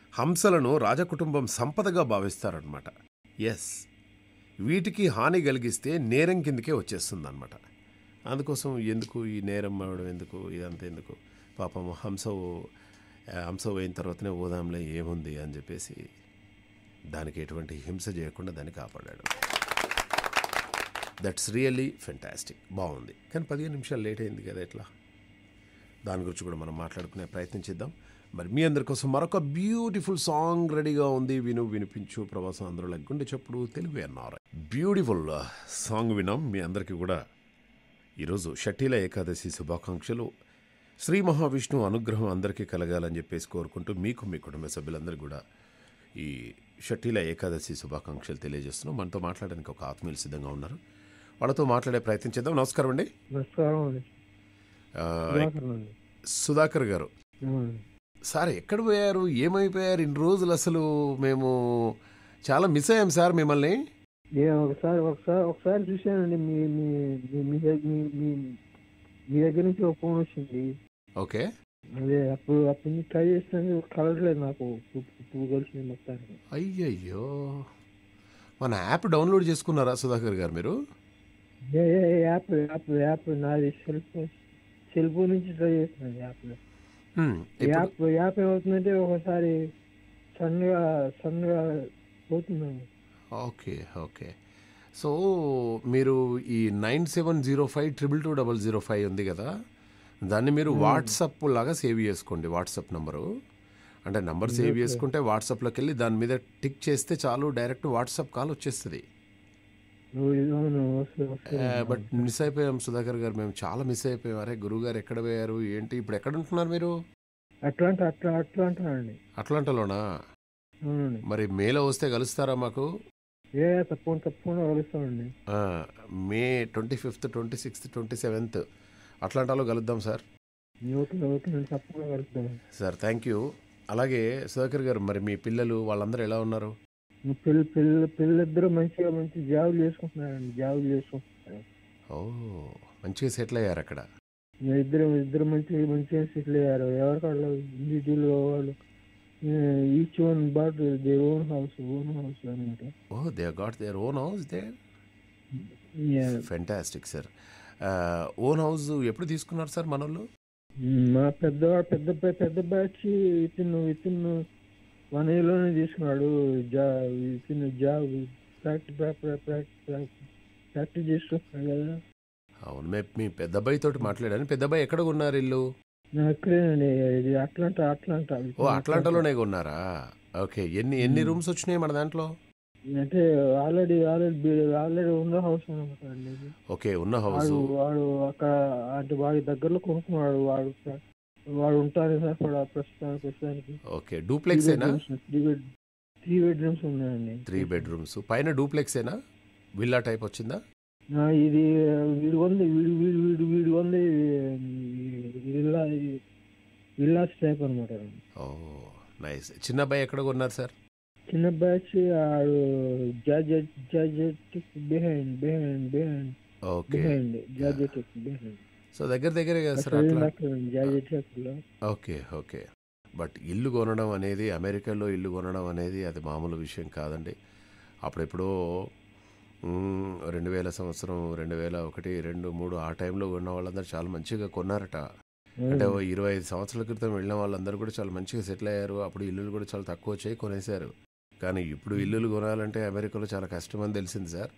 హంసలను రాజకుటుంబం సంపదగా భావిస్తారనమాట ఎస్ వీటికి హాని కలిగిస్తే నేరం కిందకే వచ్చేస్తుంది అనమాట అందుకోసం ఎందుకు ఈ నేరం అవడం ఎందుకు ఇదంతా ఎందుకు పాపం హంస హంస పోయిన తర్వాతనే ఓదాంలే ఏముంది అని చెప్పేసి దానికి ఎటువంటి హింస చేయకుండా దాన్ని కాపాడాడు దట్స్ రియల్లీ ఫెంటాస్టిక్ బాగుంది కానీ పదిహేను నిమిషాలు లేట్ అయింది కదా ఎట్లా దాని గురించి కూడా మనం మాట్లాడుకునే ప్రయత్నం చేద్దాం మరి మీ అందరి కోసం మరొక బ్యూటిఫుల్ సాంగ్ రెడీగా ఉంది విను వినిపించు ప్రవాసం అందరూ గుండె చెప్పుడు తెలుగు అన్నారు బ్యూటిఫుల్ సాంగ్ వినాం మీ అందరికీ కూడా ఈరోజు షట్టిల ఏకాదశి శుభాకాంక్షలు శ్రీ మహావిష్ణు అనుగ్రహం అందరికీ కలగాలని చెప్పేసి కోరుకుంటూ మీకు మీ కుటుంబ సభ్యులందరూ కూడా ఈ షట్టిల ఏకాదశి శుభాకాంక్షలు తెలియజేస్తున్నాం మనతో మాట్లాడడానికి ఒక ఆత్మీయులు సిద్ధంగా ఉన్నారు వాళ్ళతో మాట్లాడే ప్రయత్నం చేద్దాం నమస్కారం అండి నమస్కారం అండి ఆ, సుధాకర్ అండి సుధాకర్ గారు అవునండి. సార్ ఎక్కడ పోయారు ఏమైపోయారు ఇన్ని రోజులు అసలు మేము చాలా మిస్ అయ్యాం సార్ మిమ్మల్ని ఏ ఒకసారి ఒకసారి ఒకసారి చూశానండి మీ మీ మీ- మీ దగ్గ- మీ మీ మీ దగ్గర నుంచి ఒక ఫోన్ వచ్చింది ఓకే అదే అప్పుడు అప్పుడు నుంచి ట్రై చేస్తాను కలవట్లేదు నాకు పువ్వు కలిసింది మొత్తానికి అయ్యయ్యో మన యాప్ డౌన్లోడ్ చేసుకున్నారా సుధాకర్ గారు మీరు ఏ ఏ ఏ యాప్ యాప్ యాప్ నాది సెల్ ఫోన్ సెల్ ఫోన్ నుంచి ట్రై చేస్తున్నాను యాప్ హ్మ్, ఇప్పుడు యాప్ యాప్ ఏమవుతుందంటే ఒకసారి సన్నగా సన్నగా పోతున్నాను ఓకే ఓకే సో మీరు ఈ nine seven zero five triple two double zero five ఉంది కదా దాన్ని మీరు వాట్సాప్ లాగా సేవ్ చేసుకోండి వాట్సాప్ నంబరు అంటే నంబర్ సేవ్ చేసుకుంటే వాట్సాప్లోకి వెళ్ళి దాని మీద టిక్ చేస్తే చాలు డైరెక్ట్ వాట్సాప్ కాల్ వచ్చేస్తుంది అవును వస్తుంది వస్తుంది బట్ మిస్ అయిపోయాం సుధాకర్ గారు మేము చాలా మిస్ అయిపోయాం అరే గురువు గారు ఎక్కడ పోయారు ఏంటి ఇప్పుడు ఎక్కడ ఉంటున్నారు మీరు అట్లాంటి అట్లా అట్లా అంటానండి అట్లాంటలోనా అవునండి మరి మేలో వస్తే కలుస్తారా మాకు ఏ తప్పకుండా తప్పకుండా కలుస్తామండి ఆ, May twenty fifth twenty sixth twenty seventh అట్లాంటాలో కలుద్దాం సార్ ఓకే ఓకే అండి తప్పకుండా కలుస్తామండి సార్ థ్యాంక్ యూ అలాగే సుధాకర్ గారు మరి మీ పిల్లలు వాళ్ళందరూ ఎలా ఉన్నారు మీ పిల్ల పిల్ల పిల్లలిద్దరూ మంచిగా మంచి జాబులు చేసుకుంటున్నారండి జాబులు చేసుకుంటున్నారు ఓ మంచిగా సెటిల్ అయ్యారు అక్కడ మీ ఇద్దరు ఇద్దరు మంచి మంచిగా సెటిల్ అయ్యారు ఎవరికాళ్ళు ఇండివిజువల్ వాళ్ళు each one bought they own house own house అనమాట oh they got their own house they fantastic sir own house ఎప్పుడు తీసుకున్నారు సార్ మనోళ్ళు మా పెద్దవాడు పెద్ద పెద్ద బ్యాచ్ ఇతను ఇతను వన్ ఇయర్లోనే తీసుకున్నాడు జా ఇతను జాబ్ ప్రాక్టీస్ ప్రాక్టీస్ ప్రాక్టీస్ చేస్తున్నాడు కదా అవును మే మీ పెద్ద అబ్బాయి తోటి మాట్లాడాను పెద్ద అబ్బాయి ఎక్కడ ఉన్నారు ఇల్లు నేను అక్కడేనండి ఇది అట్లాంటా అట్లాంటా ఓ అట్లాంటాలోనే ఉన్నారా ఓకే ఎన్ని ఎన్ని రూమ్స్ వచ్చినాయి మన దాంట్లో అంటే ఆల్రెడీ ఆల్రెడీ ఆల్రెడీ ఉన్న హౌస్ అనమాట అండి ఇది. ఓకే ఉన్న హౌస్ వాడు వాడు అక్కడ అంటే వాడి దగ్గరలో కొనుక్కున్నాడు వాడు వాడు ఉంటారు సార్ ఇప్పుడు ప్రస్తుతానికి ప్రస్తుతానికి ఓకే డూప్లెక్స్ ఏనా త్రీ బెడ్ త్రీ బెడ్రూమ్స్ ఉన్నాయండి త్రీ బెడ్రూమ్స్ పైన డూప్లెక్స్ ఏనా విల్లా టైప్ వచ్చిందా ఆ, ఇది వీడు ఉంది వీడు వీడు వీడు వీడు ఉంది విల్లా విల్లాస్ టైప్ అనమాట ఓ నైస్ చిన్న అబ్బాయి ఎక్కడ కొన్నారు సార్ చిన్న బ్యాచ్ ఆడు జాజెట్ జాజెట్ behind behind behind okay behind జాజెట్ బిహైండ్ సో దగ్గర దగ్గరే కదా సార్ అక్కడ అట్లా అక్కడ జాజెట్ అక్కడ ఓకే ఓకే బట్ ఇల్లు కొనడం అనేది అమెరికాలో ఇల్లు కొనడం అనేది అది మామూలు విషయం కాదండి అప్పుడెప్పుడో మ్, రెండు వేల సంవత్సరం రెండు వేల ఒకటి రెండు మూడు ఆ టైంలో ఉన్న వాళ్ళందరూ చాలా మంచిగా కొన్నారట అంటే ఓ ఇరవై ఐదు సంవత్సరాల క్రితం వెళ్ళిన వాళ్ళందరూ కూడా చాలా మంచిగా సెటిల్ అయ్యారు అప్పుడు ఇల్లులు కూడా చాలా తక్కువ వచ్చాయి కొనేశారు కానీ ఇప్పుడు ఇల్లులు కొనాలంటే అమెరికాలో చాలా కష్టం అని తెలిసింది సార్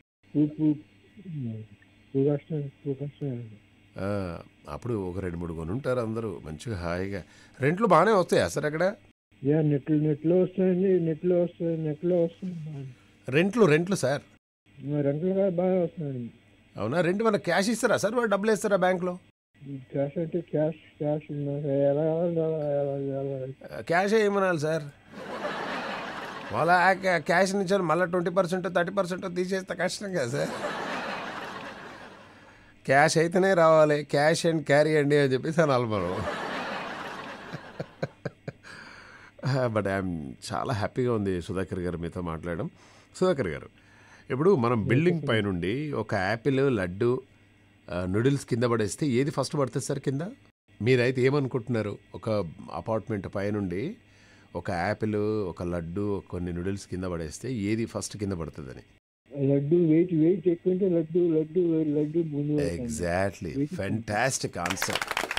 టూ కష్టం టూ కష్టం ఆ, అప్పుడు ఒక రెండు మూడు కొని ఉంటారు అందరూ మంచిగా హాయిగా రెంట్లు బాగానే వస్తాయా సార్ అక్కడ యా నెట్ నెట్లో వస్తాయండి నెట్లో వస్తాయి నెట్లో వస్తుంది రెంట్లు రెంట్లు సార్ రెంట్లు కూడా బాగా వస్తాయండి అవునా రెంట్ మన క్యాష్ ఇస్తారా సార్ వాళ్ళు డబ్బులు ఇస్తారా బ్యాంక్లో క్యాష్ అంటే క్యాష్ క్యాష్ ఉన్నాయి. ఎలా కావాలి అలా ఎలా ఎలా క్యాష్ ఏమనాలి సార్ వాళ్ళ ఆ క్యా- క్యాష్ నుంచి మళ్ళీ ట్వంటీ పర్సెంట్ థర్టీ పర్సెంట్ తీసేస్తే కష్టం కదా సార్ క్యాష్ అయితేనే రావాలి క్యాష్ అండ్ క్యారీ అండి అని చెప్పేసి అనాలి మనం బట్ ఐఎమ్ చాలా హ్యాపీగా ఉంది సుధాకర్ గారు మీతో మాట్లాడడం సుధాకర్ గారు ఇప్పుడు మనం బిల్డింగ్ పైనుండి ఒక యాపిల్ లడ్డు నూడిల్స్ కింద పడేస్తే ఏది ఫస్ట్ పడుతుంది సార్ కింద మీరైతే ఏమనుకుంటున్నారు ఒక అపార్ట్మెంట్ పైనుండి ఒక యాపిల్ ఒక లడ్డు కొన్ని నూడిల్స్ కింద పడేస్తే ఏది ఫస్ట్ కింద పడుతుందని లడ్డు వెయిట్ వెయిట్ ఎక్కువ ఉంటే లడ్డు లడ్డు లడ్డు ముందు పడుతుంది. ఎగ్జాక్ట్లీ ఫెంటాస్టిక్ ఆన్సర్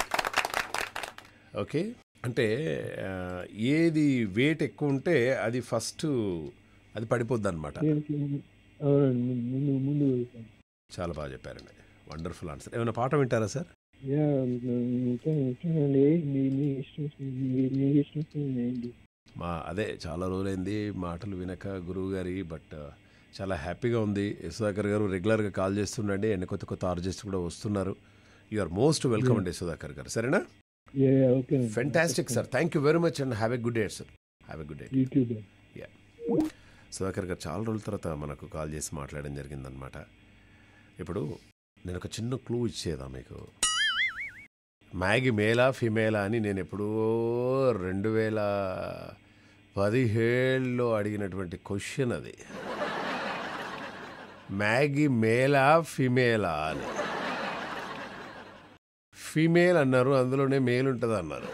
ఓకే అంటే ఆ, ఏది వెయిట్ ఎక్కువ ఉంటే అది ఫస్ట్ అది పడిపోద్ది అనమాట దీనికి అవునండి ముందు ముందు పడుతుంది. చాలా బాగా చెప్పారండి వండర్ఫుల్ ఆన్సర్ ఏమైనా పాట వింటారా సార్ యా ఇంకా వింటానండి మీ మీ ఇష్టం మీ మీ ఇష్టం ఏంటి మా అదే చాలా రోజులైంది మాటలు వినక గురువు గారి బట్ చాలా హ్యాపీగా ఉంది యశోదాకర్ గారు రెగ్యులర్గా కాల్ చేస్తుండండి అండ్ కొత్త కొత్త ఆర్జిస్ట్ కూడా వస్తున్నారు యు ఆర్ మోస్ట్ వెల్కమ్ అండి యశోదాకర్ గారు సరేనా yeah okay fantastic sir thank you very much and have a good day sir have a good day YouTube yeah Sudhakar గారు చాలా రోజుల తర్వాత మనకు కాల్ చేసి మాట్లాడడం జరిగిందనమాట ఇప్పుడు నేను ఒక చిన్న క్లూ ఇచ్చేదా మీకు మ్యాగీ మేలా ఫిమేలా అని నేను ఎప్పుడో రెండు వేల పదిహేడులో అడిగినటువంటి క్వశ్చన్ అది మ్యాగీ మేలా ఫిమేలా అని ఫీమేల్ అన్నారు అందులోనే మేల్ ఉంటుంది అన్నారు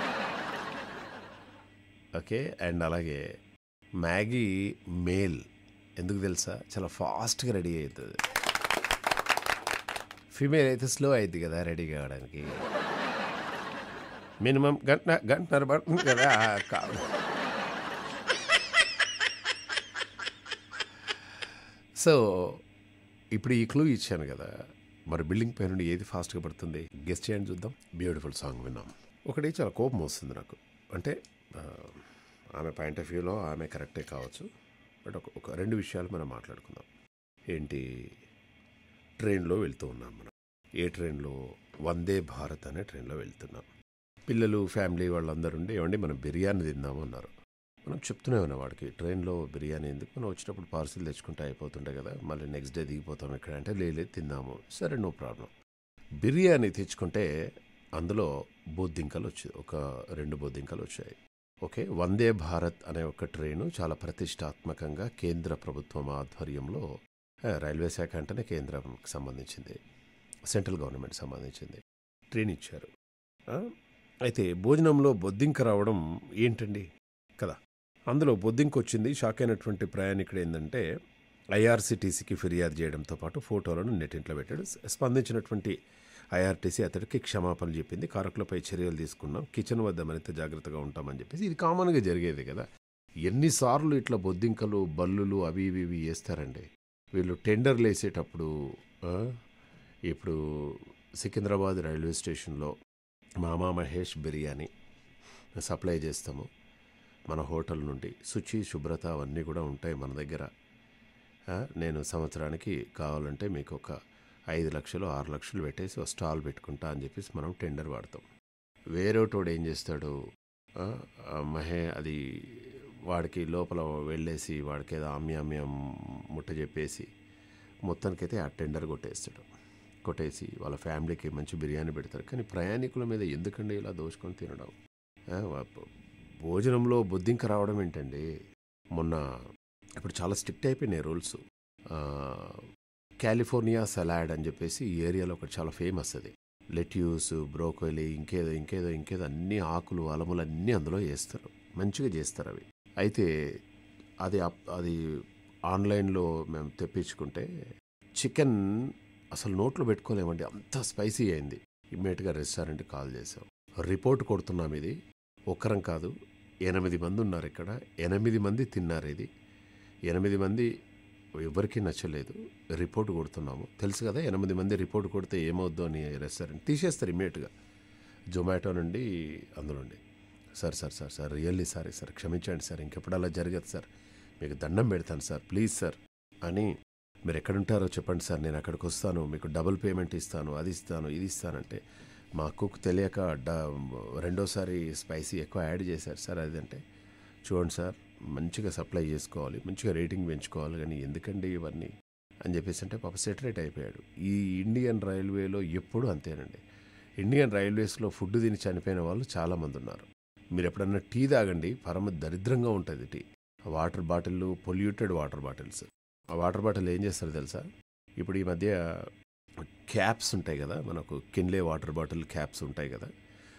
ఓకే అండ్ అలాగే మ్యాగీ మేల్ ఎందుకు తెలుసా చాలా ఫాస్ట్గా రెడీ అవుతుంది ఫీమేల్ అయితే స్లో అవుతుంది కదా రెడీ కావడానికి మినిమం గంట గంటన్నర పడుతుంది కదా కా- సో ఇప్పుడు ఈ క్లూ ఇచ్చాను కదా మరి బిల్డింగ్ పై నుండి ఏది ఫాస్ట్గా పడుతుంది గెస్ట్ చేయండి చూద్దాం బ్యూటిఫుల్ సాంగ్ విన్నాం ఒకటి చాలా కోపం వస్తుంది నాకు అంటే ఆ, ఆమె పాయింట్ ఆఫ్ వ్యూలో ఆమె కరెక్టే కావచ్చు బట్ ఒక ఒక రెండు విషయాలు మనం మాట్లాడుకుందాం ఏంటి ట్రైన్లో వెళ్తూ ఉన్నాం మనం ఏ ట్రైన్లో వందే భారత్ అనే ట్రైన్లో వెళ్తున్నాం పిల్లలు ఫ్యామిలీ వాళ్ళందరూ ఉండి ఏమండి మనం బిర్యానీ తిందాము అన్నారు మనం చెప్తూనే ఉన్నాం వాడికి ట్రైన్లో బిర్యానీ ఎందుకు మనం వచ్చేటప్పుడు పార్సిల్ తెచ్చుకుంటే అయిపోతుండే కదా మళ్ళీ నెక్స్ట్ డే దిగిపోతాం ఇక్కడ అంటే లేదు తిందాము సరే నో ప్రాబ్లం బిర్యానీ తెచ్చుకుంటే అందులో బొద్దింకలు వచ్చాయి ఒక రెండు బొద్దింకలు వచ్చాయి ఓకే వందే భారత్ అనే ఒక ట్రైను చాలా ప్రతిష్టాత్మకంగా కేంద్ర ప్రభుత్వం ఆధ్వర్యంలో ఆ, రైల్వే శాఖ అంటేనే కేంద్రంకి సంబంధించింది సెంట్రల్ గవర్నమెంట్ సంబంధించింది ట్రైన్ ఇచ్చారు ఆ, అయితే భోజనంలో బొద్దింక రావడం ఏంటండి కదా అందులో బొద్దింక వచ్చింది షాక్ అయినటువంటి ప్రయాణికుడు ఏంటంటే ఐఆర్సీటీసీకి ఫిర్యాదు చేయడంతో పాటు ఫోటోలను నెట్టింట్లో పెట్టాడు స్పందించినటువంటి ఐఆర్టీసీ అతడికి క్షమాపణ చెప్పింది కారకులపై చర్యలు తీసుకున్నాం కిచెన్ వద్ద మరింత జాగ్రత్తగా ఉంటామని చెప్పేసి ఇది కామన్గా జరిగేది కదా ఎన్నిసార్లు ఇట్లా బొద్దింకలు బల్లులు అవి ఇవి ఇవి వేస్తారండి వీళ్ళు టెండర్లు వేసేటప్పుడు ఆ, ఇప్పుడు సికింద్రాబాద్ రైల్వే స్టేషన్లో మామా మహేష్ బిర్యానీ సప్లై చేస్తాము మన హోటల్ నుండి శుచి శుభ్రత అవన్నీ కూడా ఉంటాయి మన దగ్గర ఆ, నేను సంవత్సరానికి కావాలంటే మీకు ఒక ఐదు లక్షలు ఆరు లక్షలు పెట్టేసి ఒక స్టాల్ పెట్టుకుంటా అని చెప్పేసి మనం టెండర్ వాడతాం వేరేటోడు ఏం చేస్తాడు ఆ, ఆ మహే అది వాడికి లోపల వెళ్ళేసి వాడికి ఏదో ఆమ్యామ్యం ముట్ట చెప్పేసి మొత్తానికైతే ఆ టెండర్ కొట్టేస్తాడు కొట్టేసి వాళ్ళ ఫ్యామిలీకి మంచి బిర్యానీ పెడతారు కానీ ప్రయాణికుల మీద ఎందుకండి ఇలా దోచుకొని తినడం ఆ, వా- భోజనంలో బొద్దింక రావడం ఏంటండి మొన్న ఇప్పుడు చాలా స్ట్రిక్ట్ అయిపోయినాయి రూల్స్ కాలిఫోర్నియా సలాడ్ అని చెప్పేసి ఈ ఏరియాలో ఒకటి చాలా ఫేమస్ అది లెట్యూస్ బ్రోకోలీ ఇంకేదో ఇంకేదో ఇంకేదో అన్ని ఆకులు అలములు అన్నీ అందులో వేస్తారు మంచిగా చేస్తారు అవి అయితే అది అప్- అది ఆన్లైన్లో మేము తెప్పించుకుంటే చికెన్ అసలు నోట్లో పెట్టుకోలేమండి అంత స్పైసీ అయింది ఇమ్మీడియట్గా రెస్టారెంట్కి కాల్ చేసాం రిపోర్ట్ కొడుతున్నాం ఇది ఒక్కరం కాదు ఎనిమిది మంది ఉన్నారు ఇక్కడ ఎనిమిది మంది తిన్నారు ఇది ఎనిమిది మంది ఎవరికీ నచ్చలేదు రిపోర్ట్ కొడుతున్నాము తెలుసు కదా ఎనిమిది మంది రిపోర్ట్ కొడితే ఏమవుద్దో అని రెస్టారెంట్ తీసేస్తారు ఇమ్మీడియట్గా జొమాటో నుండి అందులోండి sir sir sir sir really sorry sir క్షమించండి సార్ ఇంకెప్పుడు అలా జరగదు సార్ మీకు దండం పెడతాను సార్ ప్లీజ్ సార్ అని మీరు ఎక్కడుంటారో చెప్పండి సార్ నేను అక్కడికి వస్తాను మీకు డబుల్ పేమెంట్ ఇస్తాను అది ఇస్తాను ఇది ఇస్తానంటే మా కుక్ తెలియక డ రెండోసారి స్పైసీ ఎక్కువ యాడ్ చేశారు సార్ అదంటే చూడండి సార్ మంచిగా సప్లై చేసుకోవాలి మంచిగా రేటింగ్ పెంచుకోవాలి కానీ ఎందుకండి ఇవన్నీ అని చెప్పేసి అంటే పాప సెటరేట్ అయిపోయాడు ఈ ఇండియన్ రైల్వేలో ఎప్పుడూ అంతేనండి ఇండియన్ రైల్వేస్లో ఫుడ్ తిని చనిపోయిన వాళ్ళు చాలామంది ఉన్నారు మీరు ఎప్పుడన్నా టీ తాగండి పరమ దరిద్రంగా ఉంటుంది tea water bottle polluted water bottles ఆ వాటర్ బాటిల్ ఏం చేస్తారు తెలుసా ఇప్పుడు ఈ మధ్య క్యాప్స్ ఉంటాయి కదా మనకు కిన్లే వాటర్ బాటిల్ క్యాప్స్ ఉంటాయి కదా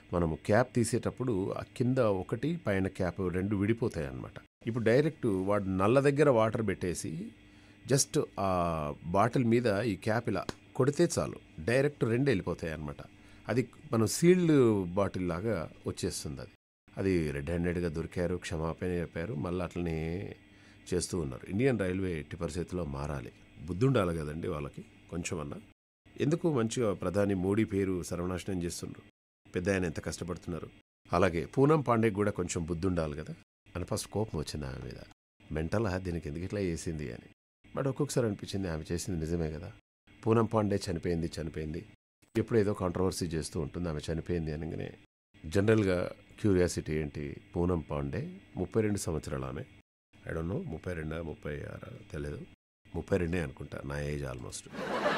మనము క్యాప్ తీసేటప్పుడు ఆ కింద ఒకటి పైన క్యాప్ రెండు విడిపోతాయి అన్నమాట ఇప్పుడు డైరెక్ట్ వాడు నల్ల దగ్గర వాటర్ పెట్టేసి జస్ట్ ఆ బాటిల్ మీద ఈ క్యాప్ ఇలా కొడితే చాలు డైరెక్ట్ రెండు వెళ్ళిపోతాయి అన్నమాట అది మనం సీల్డ్ బాటిల్ లాగా వచ్చేస్తుంది అది అది రెడ్ హ్యాండెడ్గా దొరికారు క్షమాపణ చెప్పారు మళ్ళీ అట్లనే చేస్తూ ఉన్నారు ఇండియన్ రైల్వే ఎట్టి పరిస్థితుల్లో మారాలి బుద్ధి ఉండాలి కదండి వాళ్ళకి కొంచెం అన్నా ఎందుకు మంచిగా ప్రధాని మోడీ పేరు సర్వనాశనం చేస్తుండ్రు పెద్ద ఆయన ఎంత కష్టపడుతున్నారు అలాగే పూనం పాండే కూడా కొంచెం బుద్ధి ఉండాలి కదా అని ఫస్ట్ కోపం వచ్చింది ఆమె మీద మెంటల్ దీనికి ఎందుకు ఇట్లా చేసింది అని బట్ ఒక్కొక్కసారి అనిపించింది ఆమె చేసింది నిజమే కదా పూనం పాండే చనిపోయింది చనిపోయింది ఎప్పుడు ఏదో కాంట్రవర్సీ చేస్తూ ఉంటుంది ఆమె చనిపోయింది అనగానే జనరల్గా క్యూరియాసిటీ ఏంటి పూనం పాండే ముప్పై రెండు సంవత్సరాలు ఆమె ఐ డోంట్ నో ముప్పై రెండా ముప్పై ఆరా తెలియదు ముప్పై రెండే అనుకుంటా నా ఏజ్ ఆల్మోస్ట్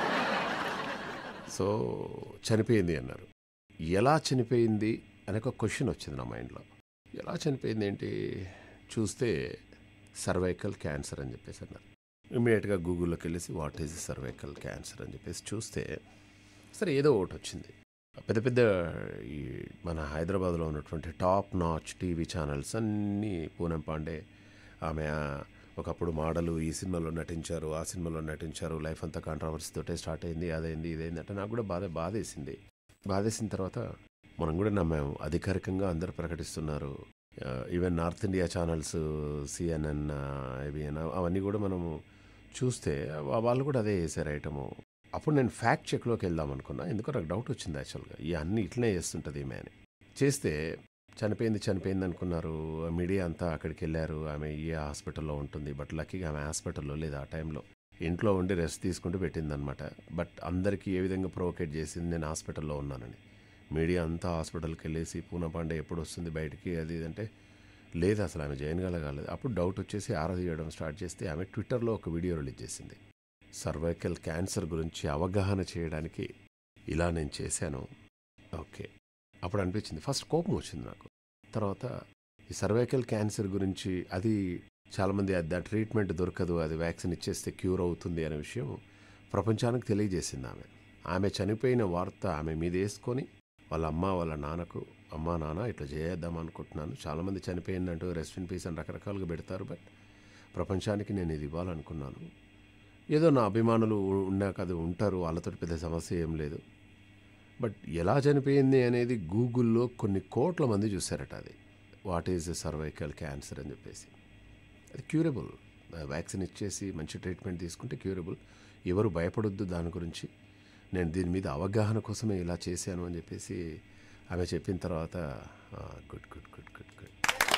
సో చనిపోయింది అన్నారు ఎలా చనిపోయింది అనే ఒక క్వశ్చన్ వచ్చింది నా మైండ్లో ఎలా చనిపోయింది ఏంటి చూస్తే సర్వైకల్ క్యాన్సర్ అని చెప్పేసి అన్నారు ఇమ్మీడియట్గా గూగుల్లోకి వెళ్ళేసి వాట్ ఈజ్ సర్వైకల్ క్యాన్సర్ అని చెప్పేసి చూస్తే సరే ఏదో ఒకటి వచ్చింది పెద్ద పెద్ద ఈ మన హైదరాబాద్లో ఉన్నటువంటి టాప్ నాచ్ టీవీ ఛానల్స్ అన్నీ పూనం పాండే ఆమె ఆ, ఒకప్పుడు మోడలు ఈ సినిమాలో నటించారు ఆ సినిమాలో నటించారు లైఫ్ అంతా కాంట్రవర్సీ తోటే స్టార్ట్ అయింది అదైంది ఇదైంది అంటే నాకు కూడా బాధ బాధేసింది బాధేసిన తర్వాత మనం కూడా నమ్మాము అధికారికంగా అందరు ప్రకటిస్తున్నారు even north India channels CNN ABN అవన్నీ కూడా మనము చూస్తే వా- వాళ్ళు కూడా అదే వేసారు ఐటము అప్పుడు నేను ఫ్యాక్ట్ చెక్లోకి వెళ్దాం అనుకున్నా ఎందుకో నాకు డౌట్ వచ్చింది యాక్చువల్గా ఈ అన్ని ఇట్లనే చేస్తుంటుంది ఈమె అని చేస్తే చనిపోయింది చనిపోయింది అనుకున్నారు మీడియా అంతా అక్కడికి వెళ్ళారు ఆమె ఈ హాస్పిటల్లో ఉంటుంది బట్ లక్కీగా ఆమె హాస్పిటల్లో లేదు ఆ టైంలో ఇంట్లో ఉండి రెస్ట్ తీసుకుంటూ పెట్టిందనమాట బట్ అందరికీ ఏ విధంగా ప్రొవోకేట్ చేసింది నేను హాస్పిటల్లో ఉన్నానని మీడియా అంతా హాస్పిటల్కి వెళ్ళేసి పూనా పాండే ఎప్పుడు వస్తుంది బయటికి అది ఇది అంటే లేదు అసలు ఆమె జైన్ కాలేదు అప్పుడు డౌట్ వచ్చేసి ఆరా తీయడం స్టార్ట్ చేస్తే ఆమె ట్విట్టర్లో ఒక వీడియో రిలీజ్ చేసింది సర్వైకల్ క్యాన్సర్ గురించి అవగాహన చేయడానికి ఇలా నేను చేశాను ఓకే అప్పుడు అనిపించింది ఫస్ట్ కోపం వచ్చింది నాకు తర్వాత ఈ సర్వైకల్ క్యాన్సర్ గురించి అది చాలామంది అది ఆ ట్రీట్మెంట్ దొరకదు అది వ్యాక్సిన్ ఇచ్చేస్తే క్యూర్ అవుతుంది అనే విషయం ప్రపంచానికి తెలియజేసింది ఆమె ఆమె చనిపోయిన వార్త ఆమె మీద వేసుకొని వాళ్ళ అమ్మ వాళ్ళ నాన్నకు అమ్మ నాన్న ఇట్లా చేద్దాం అనుకుంటున్నాను చాలామంది చనిపోయిందంటూ రెస్ట్ ఇన్ పీస్ అని రకరకాలుగా పెడతారు బట్ ప్రపంచానికి నేను ఇది ఇవ్వాలనుకున్నాను ఏదో నా అభిమానులు ఉ- ఉన్నాక అది ఉంటారు వాళ్ళతో పెద్ద సమస్య ఏం లేదు బట్ ఎలా చనిపోయింది అనేది గూగుల్లో కొన్ని కోట్ల మంది చూశారట అది వాట్ ఈజ్ సర్వైకల్ క్యాన్సర్ అని చెప్పేసి అది క్యూరబుల్ వ్యాక్సిన్ ఇచ్చేసి మంచి ట్రీట్మెంట్ తీసుకుంటే క్యూరబుల్ ఎవరు భయపడొద్దు దాని గురించి నేను దీని మీద అవగాహన కోసమే ఇలా చేశాను అని చెప్పేసి ఆమె చెప్పిన తర్వాత good good good good good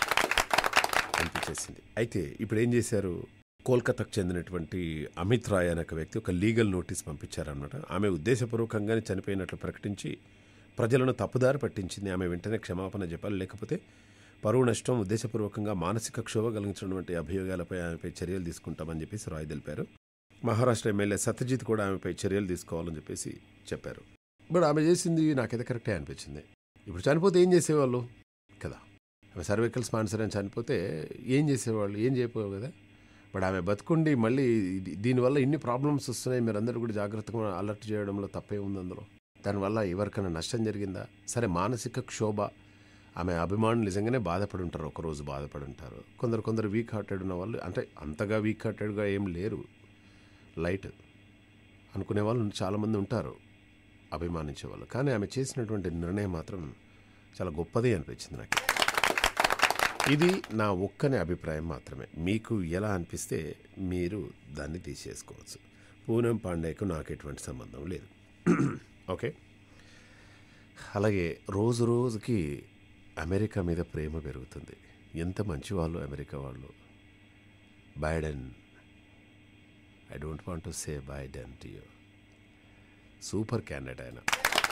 అనిపించేసింది అయితే ఇప్పుడు ఏం చేశారు కోల్కతాకు చెందినటువంటి అమిత్ రాయ్ అనే ఒక వ్యక్తి ఒక లీగల్ నోటీస్ పంపించారన్నమాట ఆమె ఉద్దేశపూర్వకంగానే చనిపోయినట్లు ప్రకటించి ప్రజలను తప్పుదారి పట్టించింది ఆమె వెంటనే క్షమాపణ చెప్పాలి లేకపోతే పరువు నష్టం ఉద్దేశపూర్వకంగా మానసిక క్షోభ కలిగించినటువంటి అభియోగాలపై ఆమెపై చర్యలు తీసుకుంటామని చెప్పేసి రాయ్ తెలిపారు మహారాష్ట్ర ఎమ్మెల్యే సత్యజిత్ కూడా ఆమెపై చర్యలు తీసుకోవాలని చెప్పేసి చెప్పారు బట్ ఆమె చేసింది నాకైతే కరెక్టే అనిపించింది ఇప్పుడు చనిపోతే ఏం చేసేవాళ్ళు కదా ఆమె సర్వైకల్ స్పాన్సర్ అని చనిపోతే ఏం చేసేవాళ్ళు ఏం చేయకపోవు కదా బట్ ఆమె బతుకుండి మళ్ళీ ఇది- దీనివల్ల ఇన్ని ప్రాబ్లమ్స్ వస్తున్నాయి మీరు అందరూ కూడా జాగ్రత్తగా అలర్ట్ చేయడంలో తప్పే ఉంది అందులో దానివల్ల ఎవరికైనా నష్టం జరిగిందా సరే మానసిక క్షోభ ఆమె అభిమానులు నిజంగానే బాధపడి ఉంటారు ఒకరోజు బాధపడి ఉంటారు కొందరు కొందరు వీక్ హార్టెడ్ ఉన్న వాళ్ళు అంటే అంతగా వీక్ హార్టెడ్గా ఏం లేరు లైట్ అనుకునే వాళ్ళు చాలామంది ఉంటారు అభిమానించే వాళ్ళు కానీ ఆమె చేసినటువంటి నిర్ణయం మాత్రం చాలా గొప్పది అనిపించింది నాకు ఇది నా ఒక్కని అభిప్రాయం మాత్రమే మీకు ఎలా అనిపిస్తే మీరు దాన్ని తీసేసుకోవచ్చు పూనం పాండేకు నాకు ఎటువంటి సంబంధం లేదు ఓకే అలాగే రోజు రోజుకి అమెరికా మీద ప్రేమ పెరుగుతుంది ఎంత మంచి వాళ్ళు అమెరికా వాళ్ళు Biden I don't want to say Biden to you super candidate ఆయన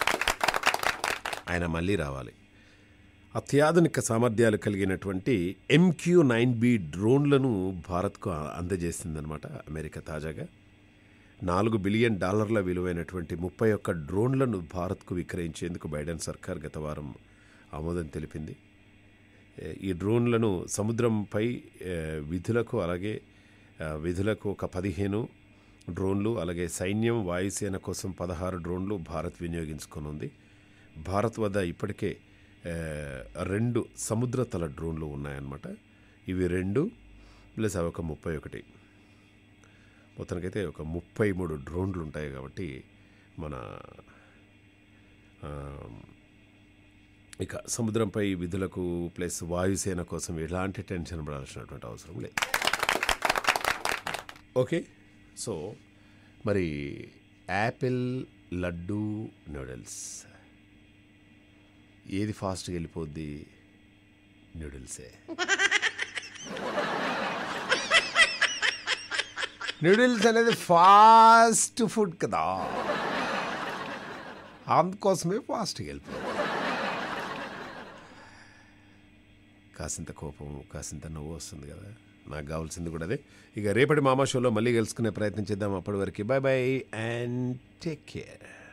ఆయన మళ్ళీ రావాలి అత్యాధునిక సామర్థ్యాలు కలిగినటువంటి ఎంక్యూ నైన్ బి డ్రోన్లను భారత్కు అందజేసిందనమాట అమెరికా తాజాగా నాలుగు బిలియన్ డాలర్ల విలువైనటువంటి ముప్పై ఒక్క డ్రోన్లను భారత్కు విక్రయించేందుకు బైడెన్ సర్కార్ గత వారం ఆమోదం తెలిపింది ఏ, ఈ డ్రోన్లను సముద్రంపై ఏ, విధులకు అలాగే ఆ, విధులకు ఒక పదిహేను డ్రోన్లు అలాగే సైన్యం వాయుసేన కోసం పదహారు డ్రోన్లు భారత్ వినియోగించుకోనుంది భారత్ వద్ద ఇప్పటికే ఆ, రెండు సముద్ర తల డ్రోన్లు ఉన్నాయన్నమాట ఇవి రెండు ప్లస్ అవి ఒక ముప్పై ఒకటి మొత్తానికైతే ఒక ముప్పై మూడు డ్రోన్లు ఉంటాయి కాబట్టి మన ఆ, ఇక సముద్రంపై విధులకు ప్లస్ వాయుసేన కోసం ఎలాంటి టెన్షన్ పడాల్సినటువంటి అవసరం లేదు ఓకే సో మరి యాపిల్ లడ్డు నూడిల్స్ ఏది ఫాస్ట్గా వెళ్ళిపోద్ది నూడిల్సే నూడిల్స్ అనేది ఫాస్ట్ ఫుడ్ కదా అందుకోసమే ఫాస్ట్గా వెళ్ళిపోతుంది కాసింత కోపం కాసింత నవ్వు వస్తుంది కదా నాకు కావాల్సింది కూడా అదే ఇక రేపటి మామా షోలో మళ్ళీ కలుసుకునే ప్రయత్నం చేద్దాం అప్పటి వరకు bye bye and take care